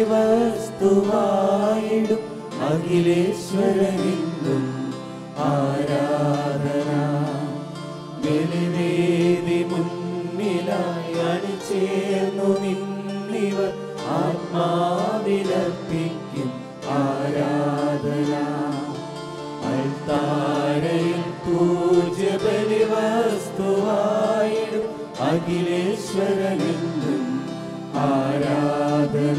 ബലിവസ്തുവായിടും അഖിലേശ്വരനെന്നും ആരാധന ബലിവേദി മുന്നിലായി അണിചേർന്നു നിന്നിവർ ആത്മാവിലർപ്പിക്കും ആരാധന അൽത്താരയിൽ പൂജ്യ ബലിവസ്തുവായിടും അഖിലേശ്വരനെന്നും ആരാധന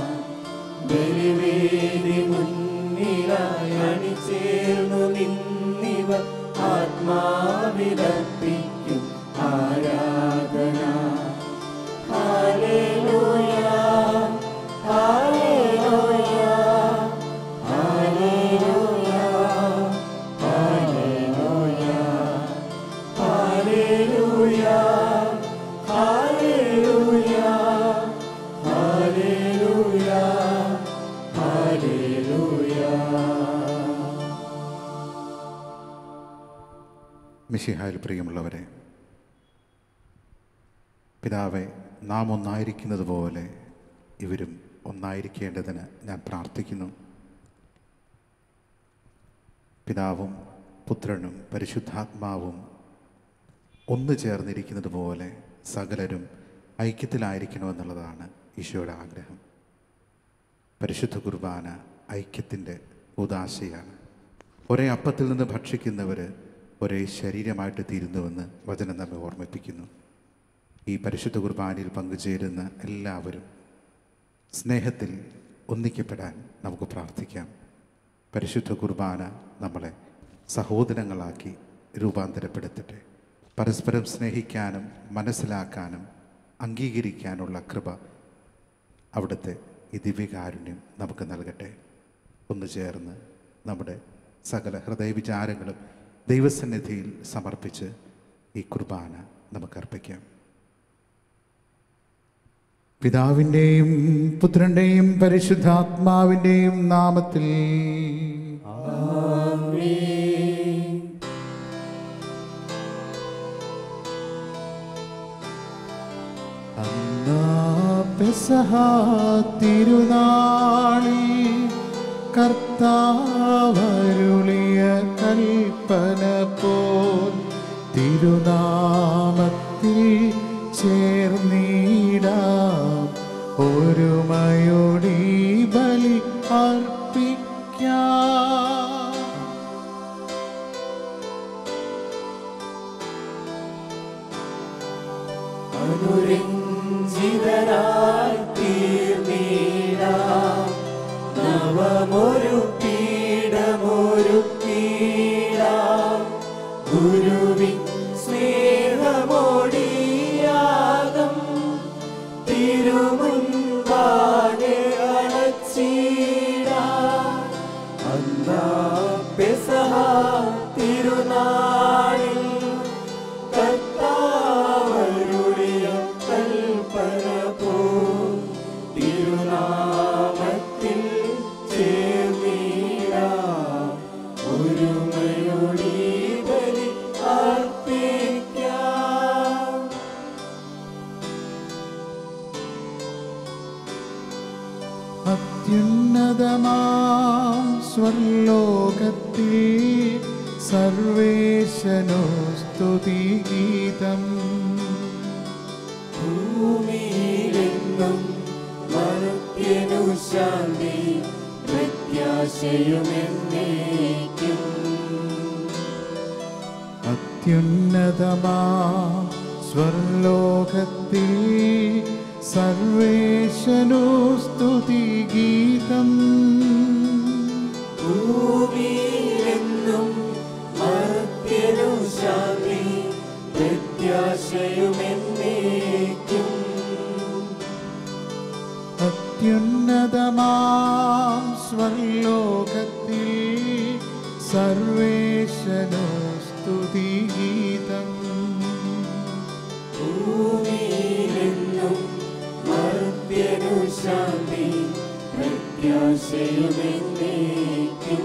ബലിവേദി മുന്നിലായി അണിചേർന്നു നിന്നിവർ ആത്മാവിലർപ്പിക്കും ആരാധന ഹാലേലൂയ ഹാലേലൂയ ഹാലേലൂയ ഹാലേലൂയ ഹാലേലൂയ ഹാലേലൂയ ഹാലേലൂയ ഹാലേലൂയ മിശിഹായിൽ പ്രിയമുള്ളവരെ പിതാവെ നാം ഒന്നായിരിക്കുന്നത് പോലെ ഇവരും ഒന്നായിരിക്കേണ്ടതിന് ഞാൻ പ്രാർത്ഥിക്കുന്നു പിതാവും പുത്രനും പരിശുദ്ധാത്മാവും ഒന്നു ചേർന്നിരിക്കുന്നത് പോലെ സകലരും ഐക്യത്തിലായിരിക്കണമെന്നുള്ളതാണ് ഈശോയുടെ ആഗ്രഹം പരിശുദ്ധ കുർബാന ഐക്യത്തിൻ്റെ ഉദാശയാണ് ഒരേ അപ്പത്തിൽ നിന്ന് ഭക്ഷിക്കുന്നവർ ഒരേ ശരീരമായിട്ട് തീരുന്നുവെന്ന് വചനം നമ്മെ ഓർമ്മിപ്പിക്കുന്നു ഈ പരിശുദ്ധ കുർബാനയിൽ പങ്കുചേരുന്ന എല്ലാവരും സ്നേഹത്തിൽ ഒന്നിക്കപ്പെടാൻ നമുക്ക് പ്രാർത്ഥിക്കാം പരിശുദ്ധ കുർബാന നമ്മളെ സഹോദരങ്ങളാക്കി രൂപാന്തരപ്പെടുത്തട്ടെ പരസ്പരം സ്നേഹിക്കാനും മനസ്സിലാക്കാനും അംഗീകരിക്കാനുള്ള കൃപ അവിടുത്തെ ഈ ദിവ്യകാരുണ്യം നമുക്ക് നൽകട്ടെ ഒന്ന് ചേർന്ന് നമ്മുടെ സകല ഹൃദയവിചാരങ്ങളും ദൈവസന്നിധിയിൽ സമർപ്പിച്ച് ഈ കുർബാന നമുക്ക് അർപ്പിക്കാം പിതാവിൻ്റെയും പുത്രൻ്റെയും പരിശുദ്ധാത്മാവിൻ്റെയും നാമത്തിൽ അന്നാ പെസഹ തിരുനാളിൽ കർത്താവരുളിയ കൽപ്പന പോൽ തിരുനാമത്തിൽ ചേർന്നിടാം ഒരുമയോടി ബലി അർപ്പിക്കാം അനുരഞ്ജിതരായി തീർന്നീടാം നവമൊരു പീഠമൊരു പീഠാം ഗുരുവിൻ സ്നേഹമോടിയാകം തിരുമുൻപാകെ അണച്ചിടാം അന്നാ പെസഹ തിരുനാളിൽ കർത്താവരുളിയ കൽപ്പന പോ തിരുനാമത്തിൽ ചേർന്നീട ഒരുമയൊടി ബലി അർപ്പിക്കാം അത്യുന്നതമാം സ്വർലോകത്തിൽ സർവേശനോ സ്തുതിഗീതം ഭൂമിയിലെങ്ങും മനുഷ്യനു ശാന്തി പ്രത്യാശയുമെന്നേക്കും അത്യുന്നതമാം സ്വർലോകത്തിൽ സർവേശനോ സ്തുതിഗീതം ഭൂമിയിലെങ്ങും മനുഷ്യനു ശാന്തി പ്രത്യാശയുമെന്നേക്കും അത്യുന്നതമാം സ്വർലോകത്തിൽ സർവേശനോ സ്തുതിഗീതം ഭൂമിയിലെങ്ങും മനുഷ്യനു ശാന്തി പ്രത്യാശയുമെന്നേക്കും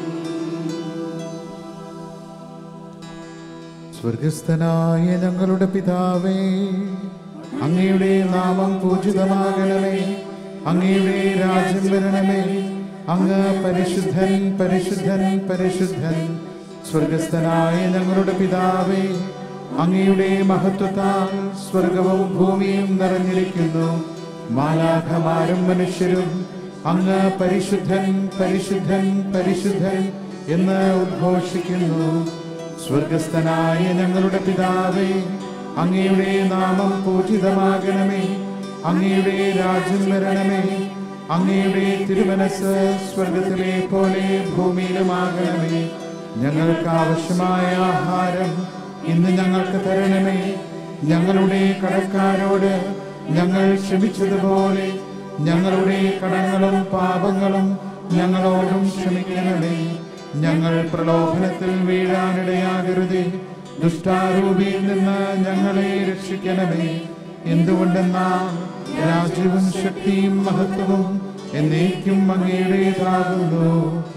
സ്വർഗസ്ഥനായ ഞങ്ങളുടെ പിതാവേ അങ്ങയുടെ നാമം പൂജിതമാകണമേ അങ്ങയുടെ രാജ്യം വരണമേ അങ്ങ് പരിശുദ്ധൻ പരിശുദ്ധൻ പരിശുദ്ധൻ സ്വർഗസ്ഥനായ ഞങ്ങളുടെ പിതാവേ അങ്ങയുടെ മഹത്വത്താൽ സ്വർഗവും ഭൂമിയും നിറഞ്ഞിരിക്കുന്നു മാലാഖമാരും മനുഷ്യരും അങ്ങ് പരിശുദ്ധൻ പരിശുദ്ധൻ പരിശുദ്ധൻ എന്ന് ഉദ്ഘോഷിക്കുന്നു സ്വർഗസ്ഥനായ ഞങ്ങളുടെ പിതാവേ അങ്ങയുടെ നാമം പൂജിതമാകണമേ അങ്ങയുടെ രാജ്യം വരണമേ അങ്ങയുടെ തിരുമനസ് സ്വർഗത്തിലെ പോലെ ഭൂമിയിലുമാകണമേ ഞങ്ങൾക്ക് ആവശ്യമായ ആഹാരം ഇന്ന് ഞങ്ങൾക്ക് തരണമേ ഞങ്ങളുടെ കടക്കാരോട് ഞങ്ങൾ ക്ഷമിച്ചതുപോലെ ഞങ്ങളുടെ കടങ്ങളും പാപങ്ങളും ഞങ്ങളോടും ക്ഷമിക്കണമേ ഞങ്ങൾ പ്രലോഭനത്തിൽ വീഴാനിടയാകരുതേ ദുഷ്ടാരൂപിയിൽ നിന്ന് ഞങ്ങളെ രക്ഷിക്കണമേ എന്തുകൊണ്ടെന്നാൽ രാജ്യവും ശക്തിയും മഹത്വവും എന്നേക്കും അങ്ങയുടേതാകുന്നു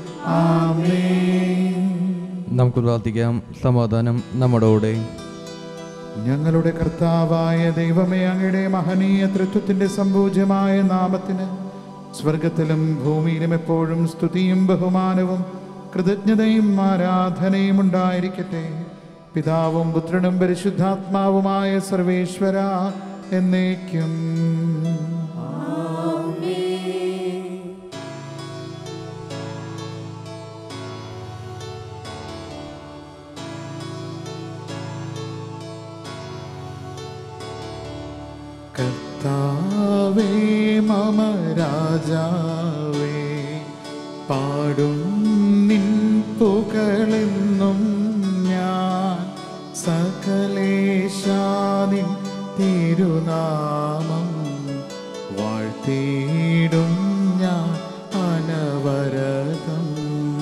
ആമേൻ നമുക്ക് പ്രാർത്ഥിക്കാം സമാധാനം നമ്മോടെ ഞങ്ങളുടെ കർത്താവായ ദൈവമേ അങ്ങയുടെ മഹനീയ തൃത്വത്തിന്റെ സമ്പൂജ്യമായ നാമത്തിന് സ്വർഗത്തിലും ഭൂമിയിലും എപ്പോഴും സ്തുതിയും ബഹുമാനവും കൃതജ്ഞതയും ആരാധനയും ഉണ്ടായിരിക്കട്ടെ പിതാവും പുത്രനും പരിശുദ്ധാത്മാവുമായ സർവേശ്വര എന്നേക്കും കർത്താവേ മമ രാജാവേ പാടും നിൻ പുകളെന്നും ഞാൻ സകലേശാനിൻ തിരുനാമം വാഴ്ത്തിയിടും ഞാൻ അനവരതം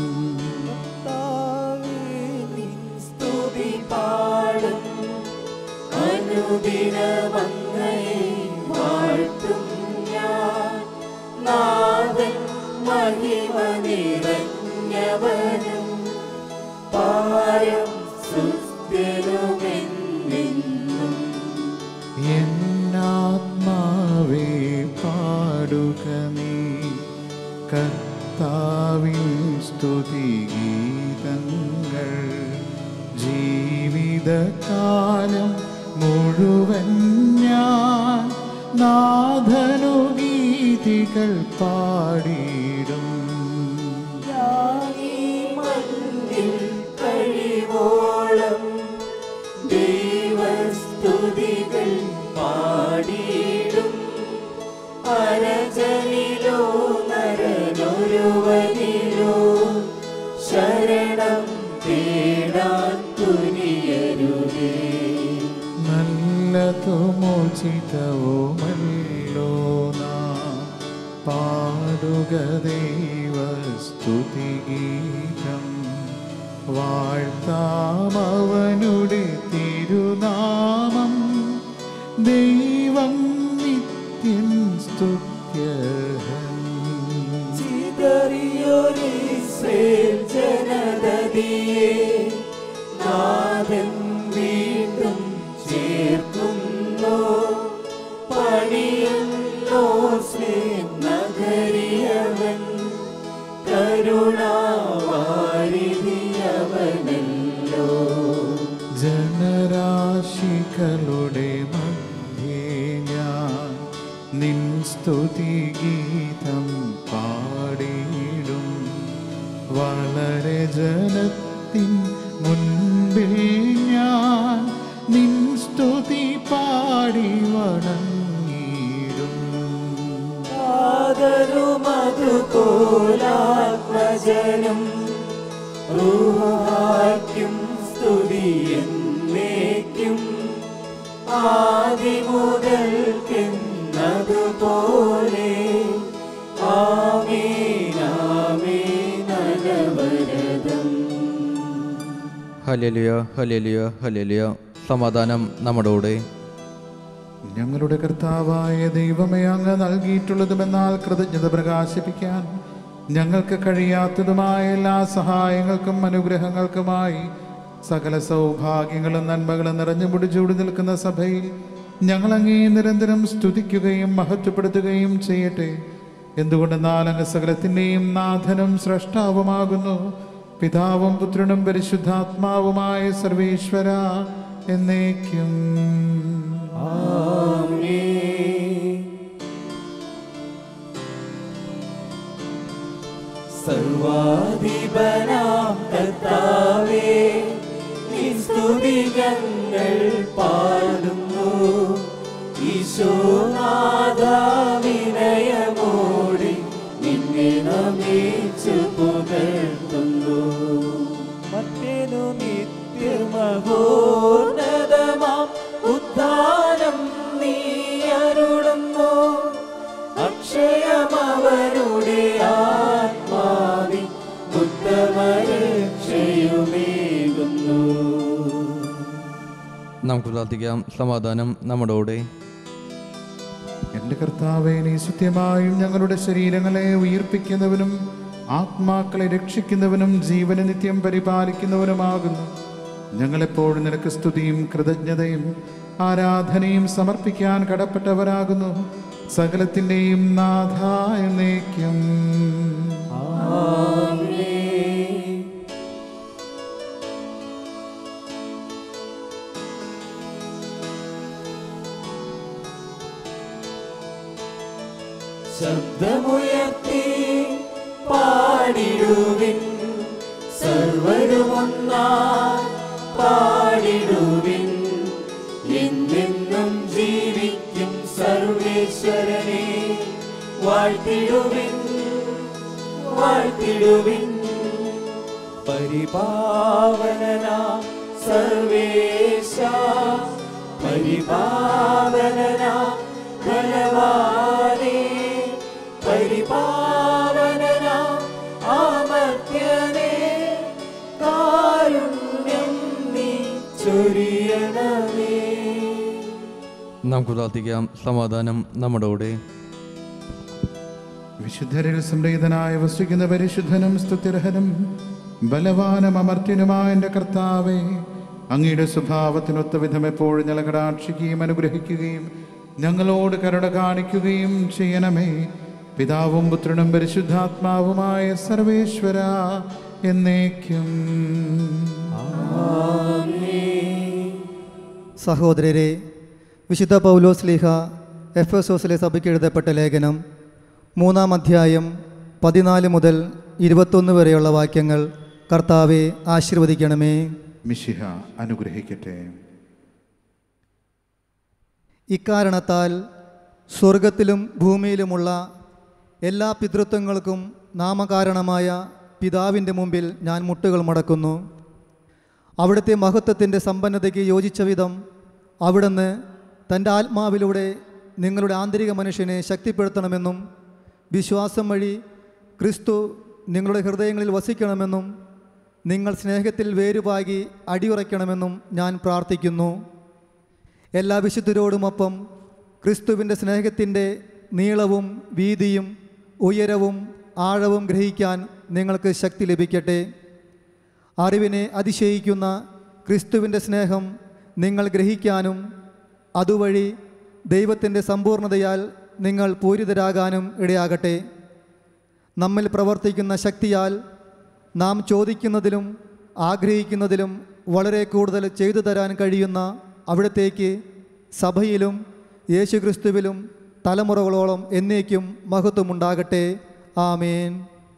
സ്തുതി പാടും അനുദിനമങ്ങയെ വാഴ്ത്തും ഞാൻ നാഥൻ മഹിമ നിറഞ്ഞവനും പാരം സുസ്ഥിരമെന്നെന്നും എന്നാത്മാവേ പാടുക നീ കർത്താവിൻ സ്തുതിഗീതങ്ങൾ ജീവിതകാലം മുഴുവൻ ഞാൻ നാഥനു ഗീതികൾ പാടിയിടും ഞാനീ മണ്ണിൽ കഴിവോളം ദൈവസ്തുതികൾ പാടിയിടും അരജനിലോ നരനൊരുവനിലോ ശരണം തേടാൻ തുനിയരുതേ നല്ലതുമോചിതവുമല്ലോ നാം പാടുക ദൈവസ്തുതിഗീതം വാഴ്ത്താമവനുടെ തിരുനാമം ദൈവം നിത്യൻ സ്തുത്യഹം ചിതറിയൊരിസ്രേൽ ജനതതിയെ നാഥൻ വീണ്ടും ചേർക്കുന്നു പണിയുന്നോ സ്നേഹ നഗരിയവൻ കരുണാവാരിതിയവനല്ലോ ജനരാശികളുടെ മധ്യേ ഞാൻ നിൻ സ്തുതിഗീതം പാടിയിടും വളരെ ജനത്തിൻ മുൻപിൽ ഞാൻ നിൻ സ്തുതി പാടി വണങ്ങിയിടും ആദരുമതുപോലാത്മജനും റൂഹായ്ക്കും സ്തുതി എന്നേക്കും ആദിമുതൽക്കെന്നതുപോലെ ആമേനാമേനവരതം ഹലേലിയ ഹലേലിയ ഹലേലിയ സമാധാനം നമ്മോടെ ഞങ്ങളുടെ കർത്താവായ ദൈവമേ അങ്ങ് നൽകിയിട്ടുള്ളതുമെന്നാൽ കൃതജ്ഞത പ്രകാശിപ്പിക്കാൻ ഞങ്ങൾക്ക് കഴിയാത്തതുമായ എല്ലാ സഹായങ്ങൾക്കും അനുഗ്രഹങ്ങൾക്കുമായി സകല സൗഭാഗ്യങ്ങളും നന്മകളും നിറഞ്ഞു മുടിച്ചൂടി നിൽക്കുന്ന സഭയിൽ ഞങ്ങൾ അങ്ങേ നിരന്തരം സ്തുതിക്കുകയും മഹത്വപ്പെടുത്തുകയും ചെയ്യട്ടെ എന്തുകൊണ്ടെന്നാൽ അങ്ങ് സകലത്തിൻ്റെയും നാഥനും സ്രഷ്ടാവുമാകുന്നു പിതാവും പുത്രനും പരിശുദ്ധാത്മാവുമായ സർവേശ്വര എന്നേക്കും സർവാധിപനാം കർത്താവേ നിൻ സ്തുതി ഞങ്ങൾ പാടുന്നു ഈശോനാഥ വിനയമോടെ നിന്നെ നമിച്ചു പുകഴ്ത്തുന്നു മറ്റേനു നിത്യമഹോന്നതമാം ഉദ്ധാനം നീ അരുളുന്നു അക്ഷയമവരുടെ ആത്മാവിൽ ഉത്തമരക്ഷയുമേകുന്നു നമുക്ക് പ്രാർത്ഥിക്കാം സമാധാനം നമ്മുടെകൂടെ എൻ്റെ കർത്താവെ നീ സത്യമായും ഞങ്ങളുടെ ശരീരങ്ങളെ ഉയിർപ്പിക്കുന്നവനും ആത്മാക്കളെ രക്ഷിക്കുന്നവനും ജീവന നിത്യം പരിപാലിക്കുന്നവനുമാകുന്നു ഞങ്ങളെപ്പോഴും നിനക്ക് സ്തുതിയും കൃതജ്ഞതയും ആരാധനയും സമർപ്പിക്കാൻ കടപ്പെട്ടവരാകുന്നു സകലത്തിൻ്റെയും നാഥ എന്നേക്കും ശബ്ദമുയർത്തി പാടിടുവിൻ സർവരുമൊന്നായി പാടിടുവിൻ എന്നെന്നും ജീവിക്കും സർവേശ്വരനെ വാഴ്ത്തിടുവിൻ വാഴ്ത്തിടുവിൻ പരിപാവനനാ സർവേശ പരിപാവനനാ ബലവാനേ പരിപാവനനാ ആമർത്യനേ കാരുണ്യം നീ ചൊരിയണമേ നമുക്ക് പ്രാർത്ഥിക്കാം സമാധാനം നമ്മുടെകൂടെ വിശുദ്ധരിൽ സംപ്രീതനായ വസിക്കുന്ന പരിശുദ്ധനും സ്തുതിർഹനും ബലവാനും അമർത്യനുമായ എൻ്റെ കർത്താവേ അങ്ങയുടെ സ്വഭാവത്തിനൊത്ത വിധം എപ്പോഴും ഞങ്ങളെ കടാക്ഷിക്കുകയും അനുഗ്രഹിക്കുകയും ഞങ്ങളോട് കരുണ കാണിക്കുകയും ചെയ്യണമേ പിതാവും പുത്രനും പരിശുദ്ധാത്മാവുമായ സർവേശ്വര എന്നേക്കും സഹോദരരെ വിശുദ്ധ പൗലോസ് ലീഹ എഫ് എസ് ഓസിലെ സഭയ്ക്ക് എഴുതപ്പെട്ട ലേഖനം മൂന്നാം അധ്യായം പതിനാല് മുതൽ ഇരുപത്തൊന്ന് വരെയുള്ള വാക്യങ്ങൾ കർത്താവെ ആശീർവദിക്കണമേ മിശിഹ അനുഗ്രഹിക്കട്ടെ ഇക്കാരണത്താൽ സ്വർഗത്തിലും ഭൂമിയിലുമുള്ള എല്ലാ പിതൃത്വങ്ങൾക്കും നാമകാരണമായ പിതാവിൻ്റെ മുമ്പിൽ ഞാൻ മുട്ടുകൾ മടക്കുന്നു അവിടുത്തെ മഹത്വത്തിൻ്റെ സമ്പന്നതയ്ക്ക് യോജിച്ച വിധം അവിടുന്ന് തൻ്റെ ആത്മാവിലൂടെ നിങ്ങളുടെ ആന്തരിക മനുഷ്യനെ ശക്തിപ്പെടുത്തണമെന്നും വിശ്വാസം വഴി ക്രിസ്തു നിങ്ങളുടെ ഹൃദയങ്ങളിൽ വസിക്കണമെന്നും നിങ്ങൾ സ്നേഹത്തിൽ വേരുപാകി അടിയുറയ്ക്കണമെന്നും ഞാൻ പ്രാർത്ഥിക്കുന്നു എല്ലാ വിശുദ്ധരോടുമൊപ്പം ക്രിസ്തുവിൻ്റെ സ്നേഹത്തിൻ്റെ നീളവും വീതിയും ഉയരവും ആഴവും ഗ്രഹിക്കാൻ നിങ്ങൾക്ക് ശക്തി ലഭിക്കട്ടെ അറിവിനെ അതിശയിക്കുന്ന ക്രിസ്തുവിൻ്റെ സ്നേഹം നിങ്ങൾ ഗ്രഹിക്കാനും അതുവഴി ദൈവത്തിൻ്റെ സമ്പൂർണതയാൽ നിങ്ങൾ പൂരിതരാകാനും ഇടയാകട്ടെ നമ്മിൽ പ്രവർത്തിക്കുന്ന ശക്തിയാൽ നാം ചോദിക്കുന്നതിലും ആഗ്രഹിക്കുന്നതിലും വളരെ കൂടുതൽ ചെയ്തു തരാൻ കഴിയുന്ന അവിടത്തേക്ക് സഭയിലും യേശുക്രിസ്തുവിലും തലമുറകളോളം എന്നേക്കും മഹത്വമുണ്ടാകട്ടെ ആമേൻ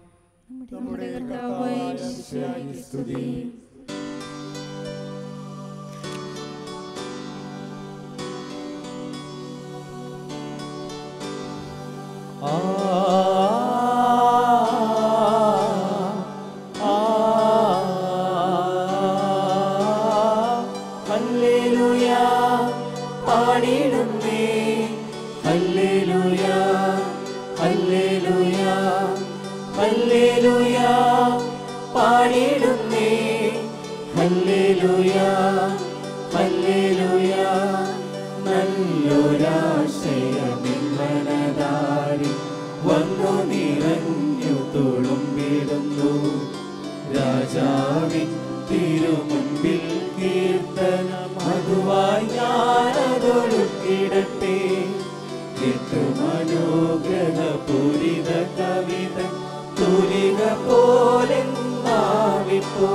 ഹല്ലേലൂയ പാടിടുന്നേ ഹല്ലേലൂയ ഹല്ലേലൂയ ഹല്ലേലൂയ പാടിടുന്നേ ഹല്ലേലൂയ ഹല്ലേലൂയ നല്ലൊരാശയമിന്മനതാരി വന്നു നിറഞ്ഞു തുളുമ്പിടുന്നു രാജാവിൻ തിരുമുൻപിൽ കീർത്തനം അതുവായി ഞാനതൊഴുക്കിടട്ടെ എത്തു മനോഗ്രഹ പൂരിത കവിതൻ തൂലിക പോലെ നാവിപ്പോ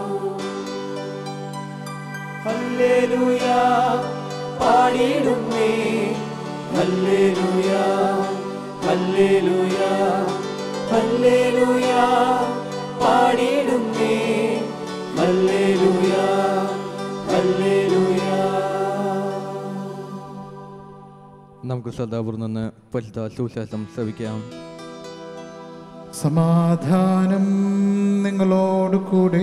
ഹല്ലേലൂയ പാടിയിടുന്നേ ഹല്ലേലൂയ ഹല്ലേലൂയ ഹല്ലേലൂയ പാടിയിടുന്നേ ഹല്ലേലൂയ ഹല്ലേലൂയ നമുക്ക് ശ്രദ്ധാപൂർവ്വം നിന്ന് പരിശുദ്ധ സുവിശേഷം ശ്രവിക്കാം സമാധാനം നിങ്ങളോട് കൂടെ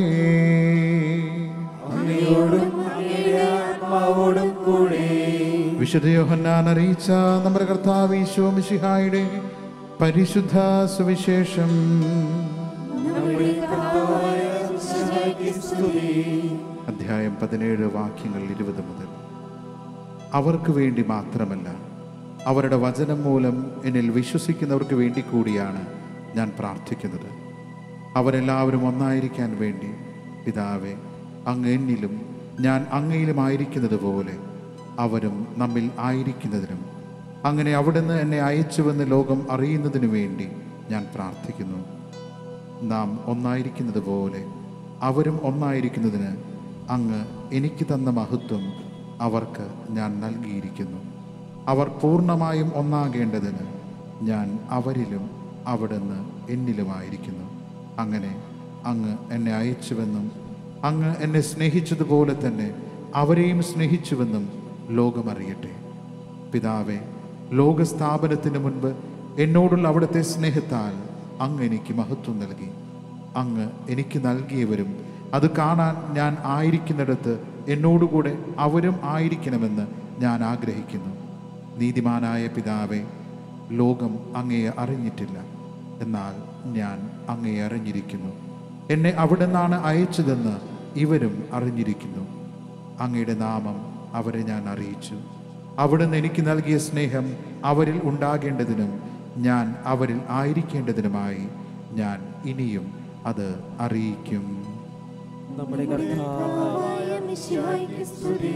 അങ്ങയോടും അങ്ങയുടെ ആത്മാവോടും കൂടെ വിശുദ്ധ യോഹന്നാൻ അറിയിച്ച നമ്മുടെ കർത്താവ് ഈശോ മിശിഹായുടെ പരിശുദ്ധ സുവിശേഷം നമ്മുടെ കർത്താവായ മിശിഹായ്ക്ക് സ്തുതി അധ്യായം പതിനേഴ് വാക്യങ്ങൾ ഇരുപത് മുതൽ അവർക്ക് വേണ്ടി മാത്രമല്ല അവരുടെ വചനം മൂലം എന്നിൽ വിശ്വസിക്കുന്നവർക്ക് വേണ്ടി കൂടിയാണ് ഞാൻ പ്രാർത്ഥിക്കുന്നത് അവരെല്ലാവരും ഒന്നായിരിക്കാൻ വേണ്ടി പിതാവെ അങ്ങ് എന്നിലും ഞാൻ അങ്ങയിലും ആയിരിക്കുന്നത് പോലെ അവരും നമ്മിൽ ആയിരിക്കുന്നതിനും അങ്ങനെ അവിടുന്ന് എന്നെ അയച്ചുവെന്ന് ലോകം അറിയുന്നതിനു വേണ്ടി ഞാൻ പ്രാർത്ഥിക്കുന്നു നാം ഒന്നായിരിക്കുന്നത് പോലെ അവരും ഒന്നായിരിക്കുന്നതിന് അങ്ങ് എനിക്ക് തന്ന മഹത്വം അവർക്ക് ഞാൻ നൽകിയിരിക്കുന്നു അവർ പൂർണ്ണമായും ഒന്നാകേണ്ടതിന് ഞാൻ അവരിലും അവിടുന്ന് എന്നിലുമായിരിക്കുന്നു അങ്ങനെ അങ്ങ് എന്നെ അയച്ചുവെന്നും അങ്ങ് എന്നെ സ്നേഹിച്ചതുപോലെ തന്നെ അവരെയും സ്നേഹിച്ചുവെന്നും ലോകമറിയട്ടെ പിതാവെ ലോകസ്ഥാപനത്തിന് മുൻപ് എന്നോടുള്ള അവിടുത്തെ സ്നേഹത്താൽ അങ്ങ് എനിക്ക് മഹത്വം നൽകി അങ്ങ് എനിക്ക് നൽകിയവരും അത് കാണാൻ ഞാൻ ആയിരിക്കുന്നിടത്ത് എന്നോടുകൂടെ അവരും ആയിരിക്കണമെന്ന് ഞാൻ ആഗ്രഹിക്കുന്നു നീതിമാനായ പിതാവെ ലോകം അങ്ങയെ അറിഞ്ഞിട്ടില്ല എന്നാൽ ഞാൻ അങ്ങയെ അറിഞ്ഞിരിക്കുന്നു എന്നെ അവിടെ നിന്നാണ് അയച്ചതെന്ന് ഇവരും അറിഞ്ഞിരിക്കുന്നു അങ്ങയുടെ നാമം അവരെ ഞാൻ അറിയിച്ചു അവിടുന്ന് എനിക്ക് നൽകിയ സ്നേഹം അവരിൽ ഉണ്ടാകേണ്ടതിനും ഞാൻ അവരിൽ ആയിരിക്കേണ്ടതിനുമായി ഞാൻ ഇനിയും അത് അറിയിക്കും നമ്മുടെ കർത്താവായ മിശിഹായ്ക്ക് സ്തുതി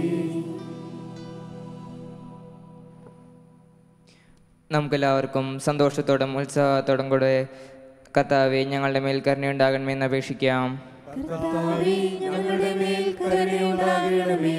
നമുക്കെല്ലാവർക്കും സന്തോഷത്തോടും ഉത്സാഹത്തോടും കൂടെ കർത്താവെ ഞങ്ങളുടെ മേൽ കരുണയുണ്ടാകണമെന്ന് അപേക്ഷിക്കാം കർത്താവേ ഞങ്ങളുടെ മേൽ കരുണയുണ്ടാകണമേ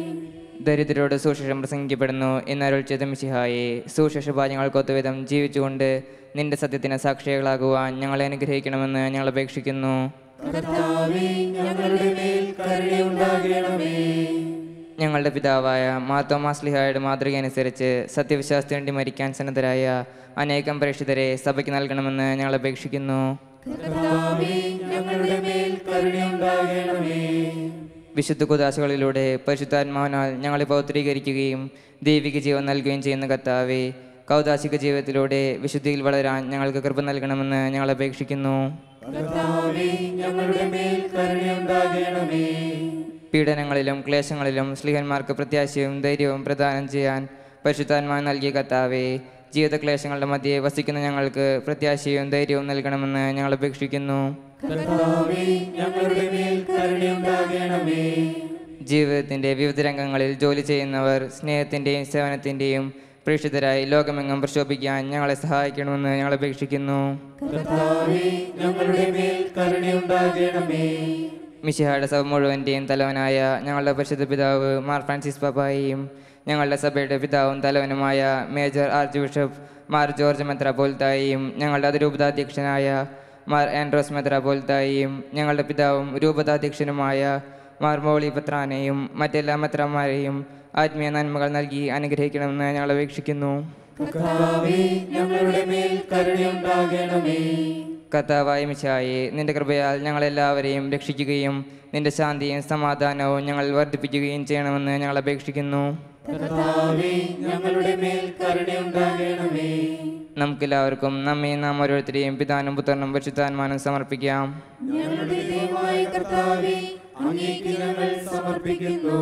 ദരിദ്രരോട് സുശേഷം പ്രസംഗിക്കപ്പെടുന്നു എന്നരുൾ ചെയ്ത മിശിഹായെ സുശേഷ ഭാഗ്യങ്ങൾക്കൊത്തുവിധം ജീവിച്ചുകൊണ്ട് നിന്റെ സത്യത്തിന് സാക്ഷികളാകുവാൻ ഞങ്ങളെ അനുഗ്രഹിക്കണമെന്ന് ഞങ്ങൾ അപേക്ഷിക്കുന്നു കർത്താവേ ഞങ്ങളുടെ മേൽ കരുണയുണ്ടാകണമേ ഞങ്ങളുടെ പിതാവായ മാത്തോമാസ്ലിഹായുടെ മാതൃക അനുസരിച്ച് സത്യവിശ്വാസത്തിന് വേണ്ടി മരിക്കാൻ സന്നദ്ധരായ അനേകം പ്രേക്ഷിതരെ സഭയ്ക്ക് നൽകണമെന്ന് ഞങ്ങൾ അപേക്ഷിക്കുന്നു കർത്താവേ ഞങ്ങളുടെ മേൽ കരുണയുണ്ടാകണമേ വിശുദ്ധ കുദാശകളിലൂടെ പരിശുദ്ധാത്മാവിനാൽ ഞങ്ങളെ പൗത്രീകരിക്കുകയും ദൈവിക ജീവൻ നൽകുകയും ചെയ്യുന്ന കർത്താവെ കൗതാശിക ജീവിതത്തിലൂടെ വിശുദ്ധിയിൽ വളരാൻ ഞങ്ങൾക്ക് കൃപ നൽകണമെന്ന് ഞങ്ങൾ അപേക്ഷിക്കുന്നു കർത്താവേ ഞങ്ങളുടെ മേൽ കരുണയുണ്ടാകണമേ പീഡനങ്ങളിലും ക്ലേശങ്ങളിലും സ്ലിഹന്മാർക്ക് പ്രത്യാശയും ധൈര്യവും പ്രദാനം ചെയ്യാൻ പരിശുദ്ധാത്മാവ് നൽകിയ കർത്താവെ ജീവിതക്ലേശങ്ങളുടെ മധ്യേ വസിക്കുന്ന ഞങ്ങൾക്ക് പ്രത്യാശയും ധൈര്യവും നൽകണമെന്ന് ഞങ്ങൾ അപേക്ഷിക്കുന്നു കർത്താവേ ഞങ്ങളുടെ മേൽ കരുണയുണ്ടാകണമേ ജീവിതത്തിൻ്റെ വിവിധ രംഗങ്ങളിൽ ജോലി ചെയ്യുന്നവർ സ്നേഹത്തിൻ്റെയും സേവനത്തിൻ്റെയും പ്രേക്ഷിതരായി ലോകമെങ്ങും പ്രശോഭിക്കാൻ ഞങ്ങളെ സഹായിക്കണമെന്ന് ഞങ്ങൾ അപേക്ഷിക്കുന്നു കർത്താവേ ഞങ്ങളുടെ മേൽ കരുണയുണ്ടാകണമേ മിശിഹായുടെ സഭ മുഴുവൻ്റെയും തലവനായ ഞങ്ങളുടെ പരിശുദ്ധ പിതാവ് മാർ ഫ്രാൻസിസ് പാപ്പായെയും ഞങ്ങളുടെ സഭയുടെ പിതാവും തലവനുമായ major archbishop Mar George മെത്രാപോൽത്തായെയും ഞങ്ങളുടെ അതിരൂപതാധ്യക്ഷനായ മാർ ആൻഡ്രോസ് മെത്രാപോൽത്തായെയും ഞങ്ങളുടെ പിതാവും രൂപതാധ്യക്ഷനുമായ മാർ മോളി പത്രാനെയും മറ്റെല്ലാ മെത്രാന്മാരെയും ആത്മീയ നന്മകൾ നൽകി അനുഗ്രഹിക്കണമെന്ന് ഞങ്ങൾ അപേക്ഷിക്കുന്നു കർത്താവേ ഞങ്ങളുടെ മേൽ കരുണയുണ്ടാകണമേ കർത്താവായ മിശായെ നിന്റെ കൃപയാൽ ഞങ്ങളെല്ലാവരെയും രക്ഷിക്കുകയും നിന്റെ ശാന്തിയും സമാധാനവും ഞങ്ങൾ വർദ്ധിപ്പിക്കുകയും ചെയ്യണമെന്ന് ഞങ്ങൾ അപേക്ഷിക്കുന്നു കർത്താവേ ഞങ്ങളുടെ മേൽ കരുണയുണ്ടാകണമേ നമുക്കെല്ലാവർക്കും നമ്മെ നാം ഓരോരുത്തരെയും പിതാനും പുത്രനും പരിശുദ്ധാത്മാനും സമർപ്പിക്കാം ഞങ്ങളുടെ ദൈവമായ കർത്താവേ അങ്ങേക്ക് ഞങ്ങൾ സമർപ്പിക്കുന്നു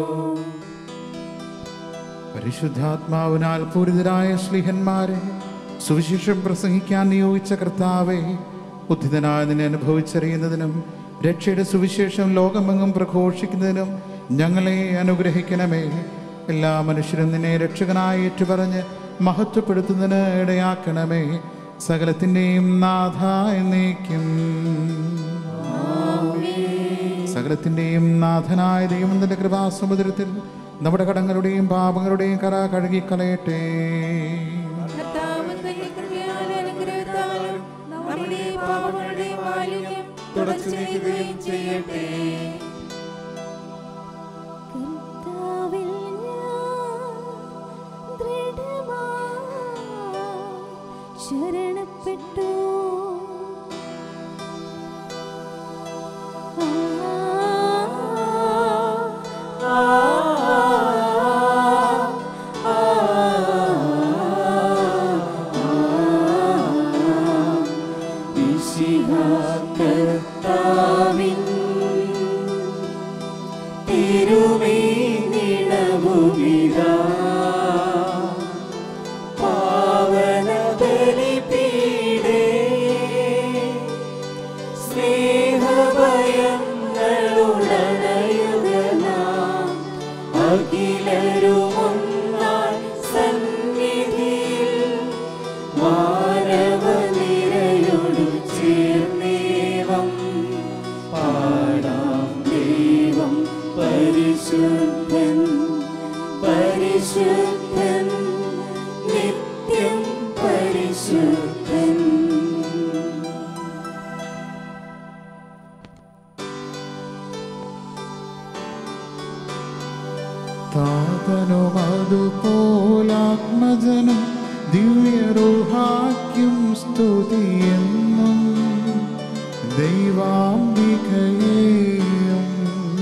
പരിശുദ്ധാത്മാവിനാൽ പൂരിതരായ ശ്ലീഹന്മാരെ സുവിശേഷം പ്രസംഗിക്കാൻ നിയോഗിച്ച കർത്താവെ ഉദ്ധിതനായ നിന്നെ അനുഭവിച്ചറിയുന്നതിനും രക്ഷയുടെ സുവിശേഷം ലോകമെങ്ങും പ്രഘോഷിക്കുന്നതിനും ഞങ്ങളെ അനുഗ്രഹിക്കണമേ എല്ലാ മനുഷ്യരും നിന്നെ രക്ഷകനായി ഏറ്റുപറഞ്ഞ് മഹത്വപ്പെടുത്തുന്നതിന് ഇടയാക്കണമേ സകലത്തിൻ്റെയും നാഥ എന്നേക്കും സകലത്തിൻ്റെയും നാഥനായ ദൈവം തന്റെ കൃപാസമുദ്രത്തിൽ നമ്മുടെ കടങ്ങളുടെയും പാപങ്ങളുടെയും കറ കഴുകിക്കളയട്ടെ കർത്താവ് തന്റെ കൃപയാലും അനുഗ്രഹത്താലും നമ്മുടെ പാപങ്ങളുടെ മാലിന്യം തുടച്ചു നീക്കുകയും ചെയ്യട്ടെ കർത്താവിൽ ഞാൻ ദൃഢമായി ശരണപ്പെട്ടു കർത്താവിൻ തിരുമേനിടവുമിതാ പാവന ബലിപീഠേ സ്നേഹഭയങ്ങളുടനയുഗനാം അഖിലരുമൊന്നായി സന്നിധിയിൽ മാനവനിരയോടു ചേർന്നേവം പാടാം ദൈവം പരിശുദ്ധൻ പരിശുദ്ധൻ നിത്യം പരിശുദ്ധൻ താതനും അതുപോലാത്മജനും ദിവ്യറുഹാക്കും സ്തുതിയെന്നും ദൈവാംബികയെയും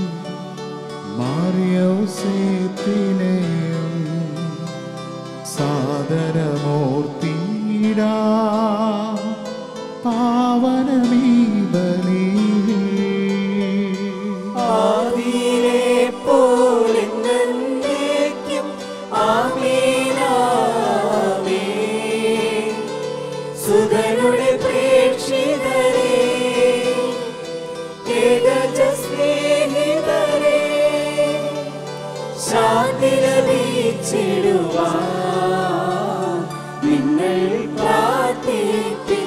മാറിയോസേത്തിനെയും സാദരമൂർത്തിയിടാ പാവനമീ ബലി ആദിയിലെ പോലെ നന്ദിക്കും ആമേനാമേ സുതരുടെ പ്രേക്ഷിതരെ ഏകജ സ്നേഹിതരെ ശാന്തി ലഭിച്ചിടുവാൻ നിങ്ങൾ പ്രാർത്ഥിപ്പിൻ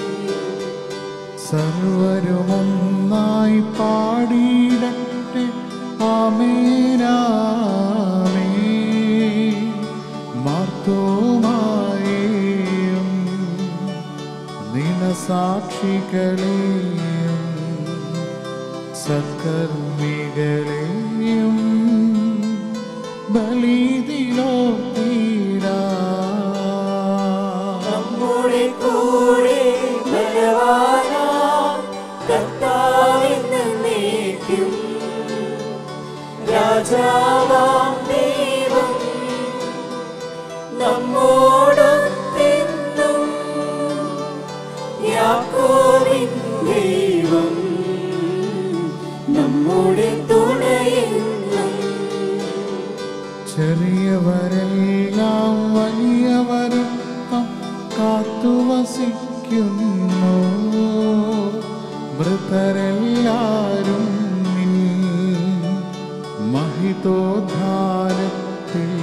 സർവരുമൊന്നായി പാടിയിടട്ടെ ആമേനാമേ മാർത്തോമായേയും നിണസാക്ഷികളെയും സത്കർമ്മികളെയും ബലിതിലോ തീരാ നമ്മുടെ കൂടെ ബലവാനാം കർത്താവെന്ന് നീക്കും രാജാവാം ദൈവം നമ്മോടൊത്തെന്നും യാക്കോവിൻ ദൈവം നമ്മുടെ തുണയെന്നും ചെറിയവരെല്ലാം വലിയവരൊക്കം കാത്തുവസിക്കുന്നു മൃതരെല്ലാരും നിൻ മഹിതോദ്ധാരത്തിൽ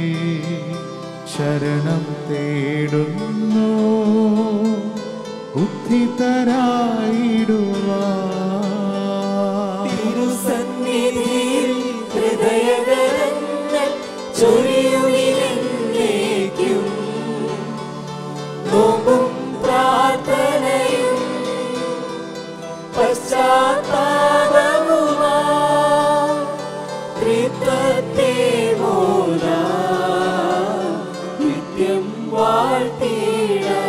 ശരണം തേടുന്നു ഉദ്ധിതരായിടുവാ തിരുസന്നിധിയിൽ ഹൃദയകരങ്ങൾ ചൊരിയുവിലെന്നേക്കും നോമ്പും പ്രാർത്ഥനയും പശ്ചാത്താപവുമാ ത്രിത്വത്തെ മോദാ നിത്യം വാഴ്ത്തിടാം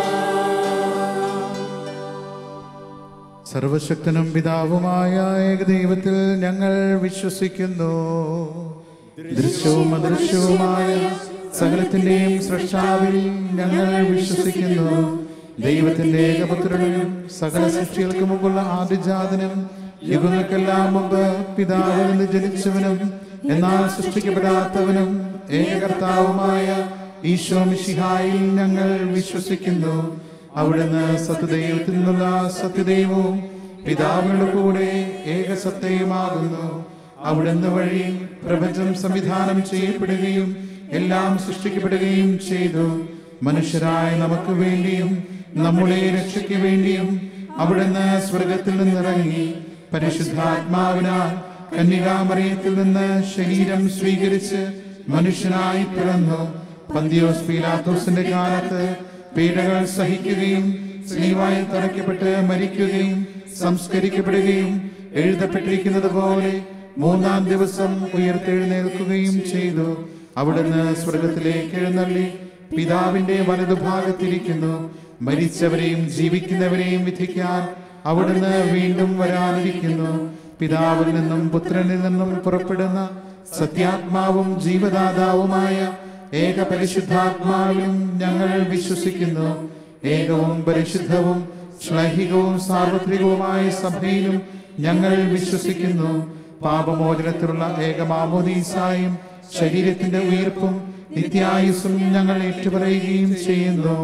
സർവശക്തനും പിതാവുമായ ഏകദൈവത്തിൽ ഞങ്ങൾ വിശ്വസിക്കുന്നു ദൃശ്യവും അദൃശ്യവുമായ സകലത്തിന്റെയും സൃഷ്ടാവിൽ ഞങ്ങൾ വിശ്വസിക്കുന്നു ദൈവത്തിന്റെ ഏകപുത്രനും സകല സൃഷ്ടികൾക്ക് മുമ്പുള്ള ആദിജാതനും യുഗങ്ങൾക്കെല്ലാം മുമ്പ് പിതാവിൽ നിന്ന് ജനിച്ചവനും എന്നാൽ സൃഷ്ടിക്കപ്പെടാത്തവനും ഏകകർത്താവുമായ ഈശോ മിശിഹായിൽ ഞങ്ങൾ വിശ്വസിക്കുന്നു അവിടുന്ന് സത്യദൈവത്തിൽ നിന്നുള്ള സത്യദൈവവും പിതാവിനോട് കൂടെ ഏകസത്യമാകുന്നു അവിടുന്ന് വഴി പ്രപഞ്ചം സംവിധാനം ചെയ്യപ്പെടുകയും എല്ലാം സൃഷ്ടിക്കപ്പെടുകയും ചെയ്തു മനുഷ്യരായ നമുക്ക് വേണ്ടിയും നമ്മുടെ രക്ഷയ്ക്ക് വേണ്ടിയും അവിടുന്ന് സ്വർഗത്തിൽ നിന്നിറങ്ങി പരിശുദ്ധാത്മാവിനാൽ കന്യകാമറിയത്തിൽ നിന്ന് ശരീരം സ്വീകരിച്ച് മനുഷ്യനായി പിറന്നു പന്തിയോസ് പീലാത്തോസിന്റെ കാലത്ത് പീഡകൾ സഹിക്കുകയും സ്ലീവായി തറയ്ക്കപ്പെട്ട് മരിക്കുകയും സംസ്കരിക്കപ്പെടുകയും എഴുതപ്പെട്ടിരിക്കുന്നത് പോലെ മൂന്നാം ദിവസം ഉയർത്തെഴുന്നേൽക്കുകയും ചെയ്തു അവിടുന്ന് സ്വർഗത്തിലേക്ക് എഴുന്നള്ളി പിതാവിന്റെ വലതുഭാഗത്തിരിക്കുന്നു മരിച്ചവരെയും ജീവിക്കുന്നവരെയും വിധിക്കാൻ അവിടുന്ന് വീണ്ടും വരാനിരിക്കുന്നു പിതാവിൽ നിന്നും പുത്രനിൽ നിന്നും പുറപ്പെടുന്ന സത്യാത്മാവും ജീവദാതാവുമായ ഏക പരിശുദ്ധാത്മാവിലും ഞങ്ങൾ വിശ്വസിക്കുന്നു ഏകവും പരിശുദ്ധവും ശ്ലൈഹികവും സാർവത്രികവുമായ സഭയിലും ഞങ്ങൾ വിശ്വസിക്കുന്നു പാപമോചനത്തിലുള്ള ഏകമാമോദീസായും ശരീരത്തിന്റെ ഉയർപ്പും നിത്യായുസും ഞങ്ങൾ ഏറ്റുപറയുകയും ചെയ്യുന്നു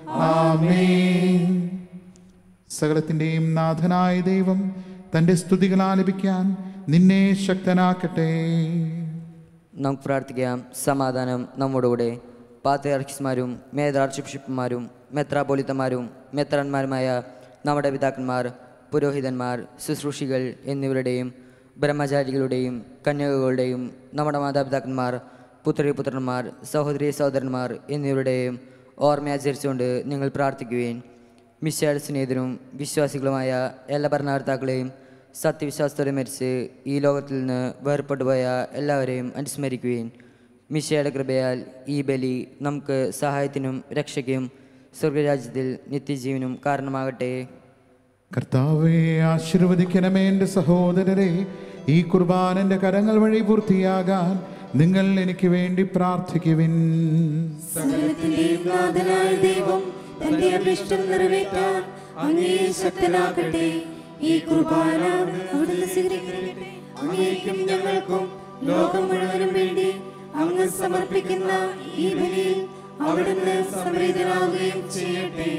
ആമേൻ സകലത്തിന്റെയും നാഥനായ ദൈവം തന്റെ സ്തുതികൾ ആലപിക്കാൻ നിന്നെ ശക്തനാക്കട്ടെ നമുക്ക് പ്രാർത്ഥിക്കാം സമാധാനം നമ്മോടുകൂടെ പാത്രയാർക്കിസ്മാരും മേധാർഷിപ്ഷിപ്പുമാരും മെത്രാപോലിത്തമാരും മെത്രാന്മാരുമായ നമ്മുടെ പിതാക്കന്മാർ പുരോഹിതന്മാർ ശുശ്രൂഷികൾ എന്നിവരുടെയും ബ്രഹ്മചാരികളുടെയും കന്യകകളുടെയും നമ്മുടെ മാതാപിതാക്കന്മാർ പുത്രി പുത്രന്മാർ സഹോദരി സഹോദരന്മാർ എന്നിവരുടെയും ഓർമ്മയാചരിച്ചുകൊണ്ട് നിങ്ങൾ പ്രാർത്ഥിക്കുകയും മിശയുടെ സ്നേഹിതരും വിശ്വാസികളുമായ എല്ലാ ഭരണകർത്താക്കളെയും സത്യവിശ്വാസത്തോടെ മരിച്ച് ഈ ലോകത്തിൽ നിന്ന് വേർപെട്ടുപോയ എല്ലാവരെയും അനുസ്മരിക്കുകയും മിശയുടെ കൃപയാൽ ഈ ബലി നമുക്ക് സഹായത്തിനും രക്ഷയ്ക്കും സ്വർഗരാജ്യത്തിൽ നിത്യജീവനും കാരണമാകട്ടെ കർത്താവെ ആശീർവദിക്കണമേ എൻ്റെ സഹോദരരെ ഈ കുർബാനന്റെ കരങ്ങൾ വഴി പൂർത്തിയാകാൻ നിങ്ങൾ എനിക്ക് വേണ്ടി പ്രാർത്ഥിക്കുവിൻ സകലത്തിന്റെയും നാഥനായ ദൈവം തന്റെ അഭിഷ്ടം നിറവേറ്റാൻ അങ്ങേ ശക്തനാക്കട്ടെ ഈ കുർബാന അവിടുന്ന് സ്വീകരിക്കട്ടെ അങ്ങേക്കും ഞങ്ങൾക്കും ലോകം മുഴുവനും വേണ്ടി അങ്ങ് സമർപ്പിക്കുന്ന ഈ ബലിയിൽ അവിടുന്ന് സംപ്രീതനാവുകയും ചെയ്യട്ടെ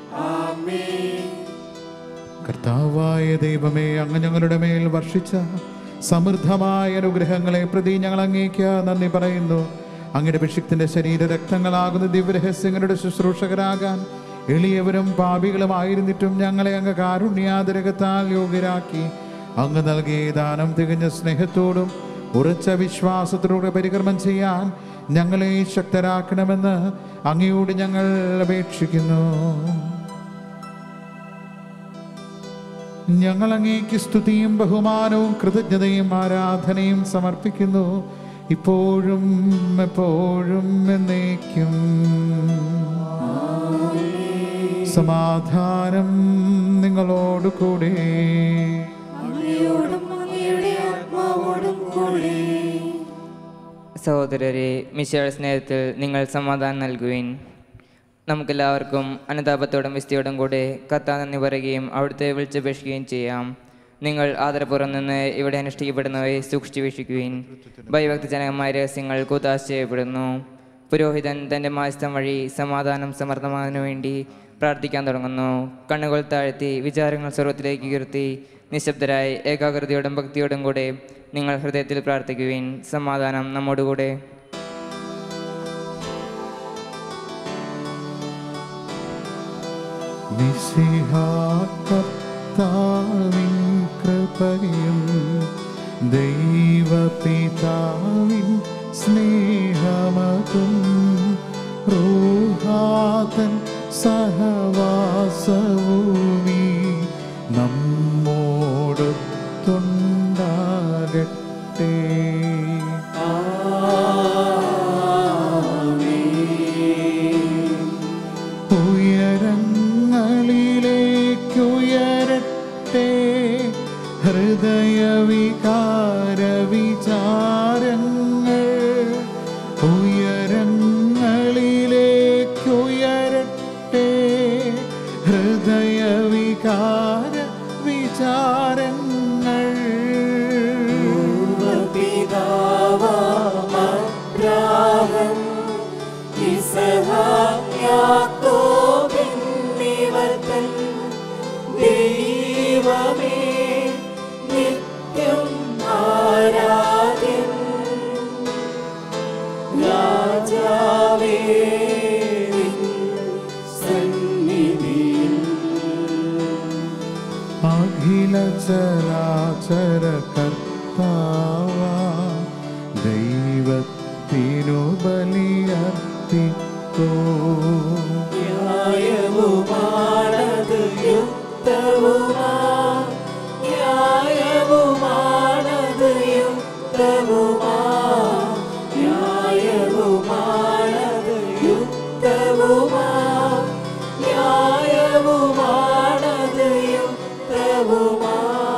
ആമേൻ കർത്താവായ ദൈവമേ അങ്ങ് ഞങ്ങളുടെ മേൽ വർഷിച്ച സമൃദ്ധമായ അനുഗ്രഹങ്ങളെ പ്രതി ഞങ്ങൾ അങ്ങേക്ക് നന്ദി പറയുന്നു അങ്ങയുടെ അഭിഷിക്തന്റെ ശരീര രക്തങ്ങളാകുന്ന ദിവ്യരഹസ്യങ്ങളുടെ ശുശ്രൂഷകരാകാൻ എളിയവരും പാപികളുമായിരുന്നിട്ടും ഞങ്ങളെ അങ്ങ് കാരുണ്യാതിരകത്താൽ യോഗ്യരാക്കി അങ്ങ് നൽകിയ ദാനം തികഞ്ഞ സ്നേഹത്തോടും ഉറച്ച വിശ്വാസത്തോടെ പരികർമ്മം ചെയ്യാൻ ഞങ്ങളെ ശക്തരാക്കണമെന്ന് അങ്ങയോട് ഞങ്ങൾ അപേക്ഷിക്കുന്നു ഞങ്ങൾ അങ്ങേക്ക് സ്തുതിയും ബഹുമാനവും കൃതജ്ഞതയും ആരാധനയും സമർപ്പിക്കുന്നു ഇപ്പോഴും എപ്പോഴും എന്നേക്കും സമാധാനം നിങ്ങളോട് കൂടെ അങ്ങയോടും അങ്ങയുടെ ആത്മാവോടും കൂടെ സഹോദരരെ മിശയുടെ സ്നേഹത്തിൽ നിങ്ങൾ സമാധാനം നൽകുവിൻ നമുക്കെല്ലാവർക്കും അനുതാപത്തോടും വിസ്തയോടും കൂടെ കത്താൻ നന്ദി പറയുകയും അവിടുത്തെ വിളിച്ചപേക്ഷിക്കുകയും ചെയ്യാം നിങ്ങൾ ആദരപൂർവ്വം നിന്ന് ഇവിടെ അനുഷ്ഠിക്കപ്പെടുന്നവയെ സൂക്ഷിച്ചു വീക്ഷിക്കുവിൻ ഭയഭക്തജനകമായ രഹസ്യങ്ങൾ കൂതാശ ചെയ്യപ്പെടുന്നു പുരോഹിതൻ തൻ്റെ മാസ്തം വഴി സമാധാനം സമർത്ഥമാകുന്നതിനു വേണ്ടി പ്രാർത്ഥിക്കാൻ തുടങ്ങുന്നു കണ്ണുകൾ താഴ്ത്തി വിചാരങ്ങൾ സ്വർവത്തിലേക്ക് ഉയർത്തി നിശബ്ദരായി ഏകാഗ്രതയോടും ഭക്തിയോടും കൂടെ നിങ്ങൾ ഹൃദയത്തിൽ പ്രാർത്ഥിക്കുവിൻ സമാധാനം നമ്മോടുകൂടെ കർത്താവിൻ കൃപയും ദൈവപിതാവിൻ സ്നേഹമതും റൂഹാതൻ സഹവാസവുമീ നമ്മോടൊത്തുണ്ടാകട്ടെ ഉയരങ്ങളിലേക്കുയരട്ടെ ഹൃദയവികാര വിചാരങ്ങൾ ഉയരങ്ങളിലേക്കുയരട്ടെ ഹൃദയവികാര വിചാരങ്ങൾ പിതാവാമബ്രാഹം ഇസഹാക്ക് യാക്കോബ് എന്നിവർ തൻ ദൈവമേ നിത്യം ആരാധ്യൻ രാജാവേ നിൻ സന്നിധിയിൽ സമർപ്പിക്കൂ ന്യായവുമാണത് യുക്തവുമാ ന്യായവുമാണത് യുക്തവുമാ ന്യായവുമാണത് യുക്തവുമാ ന്യായവുമാണത് യുക്തവുമാ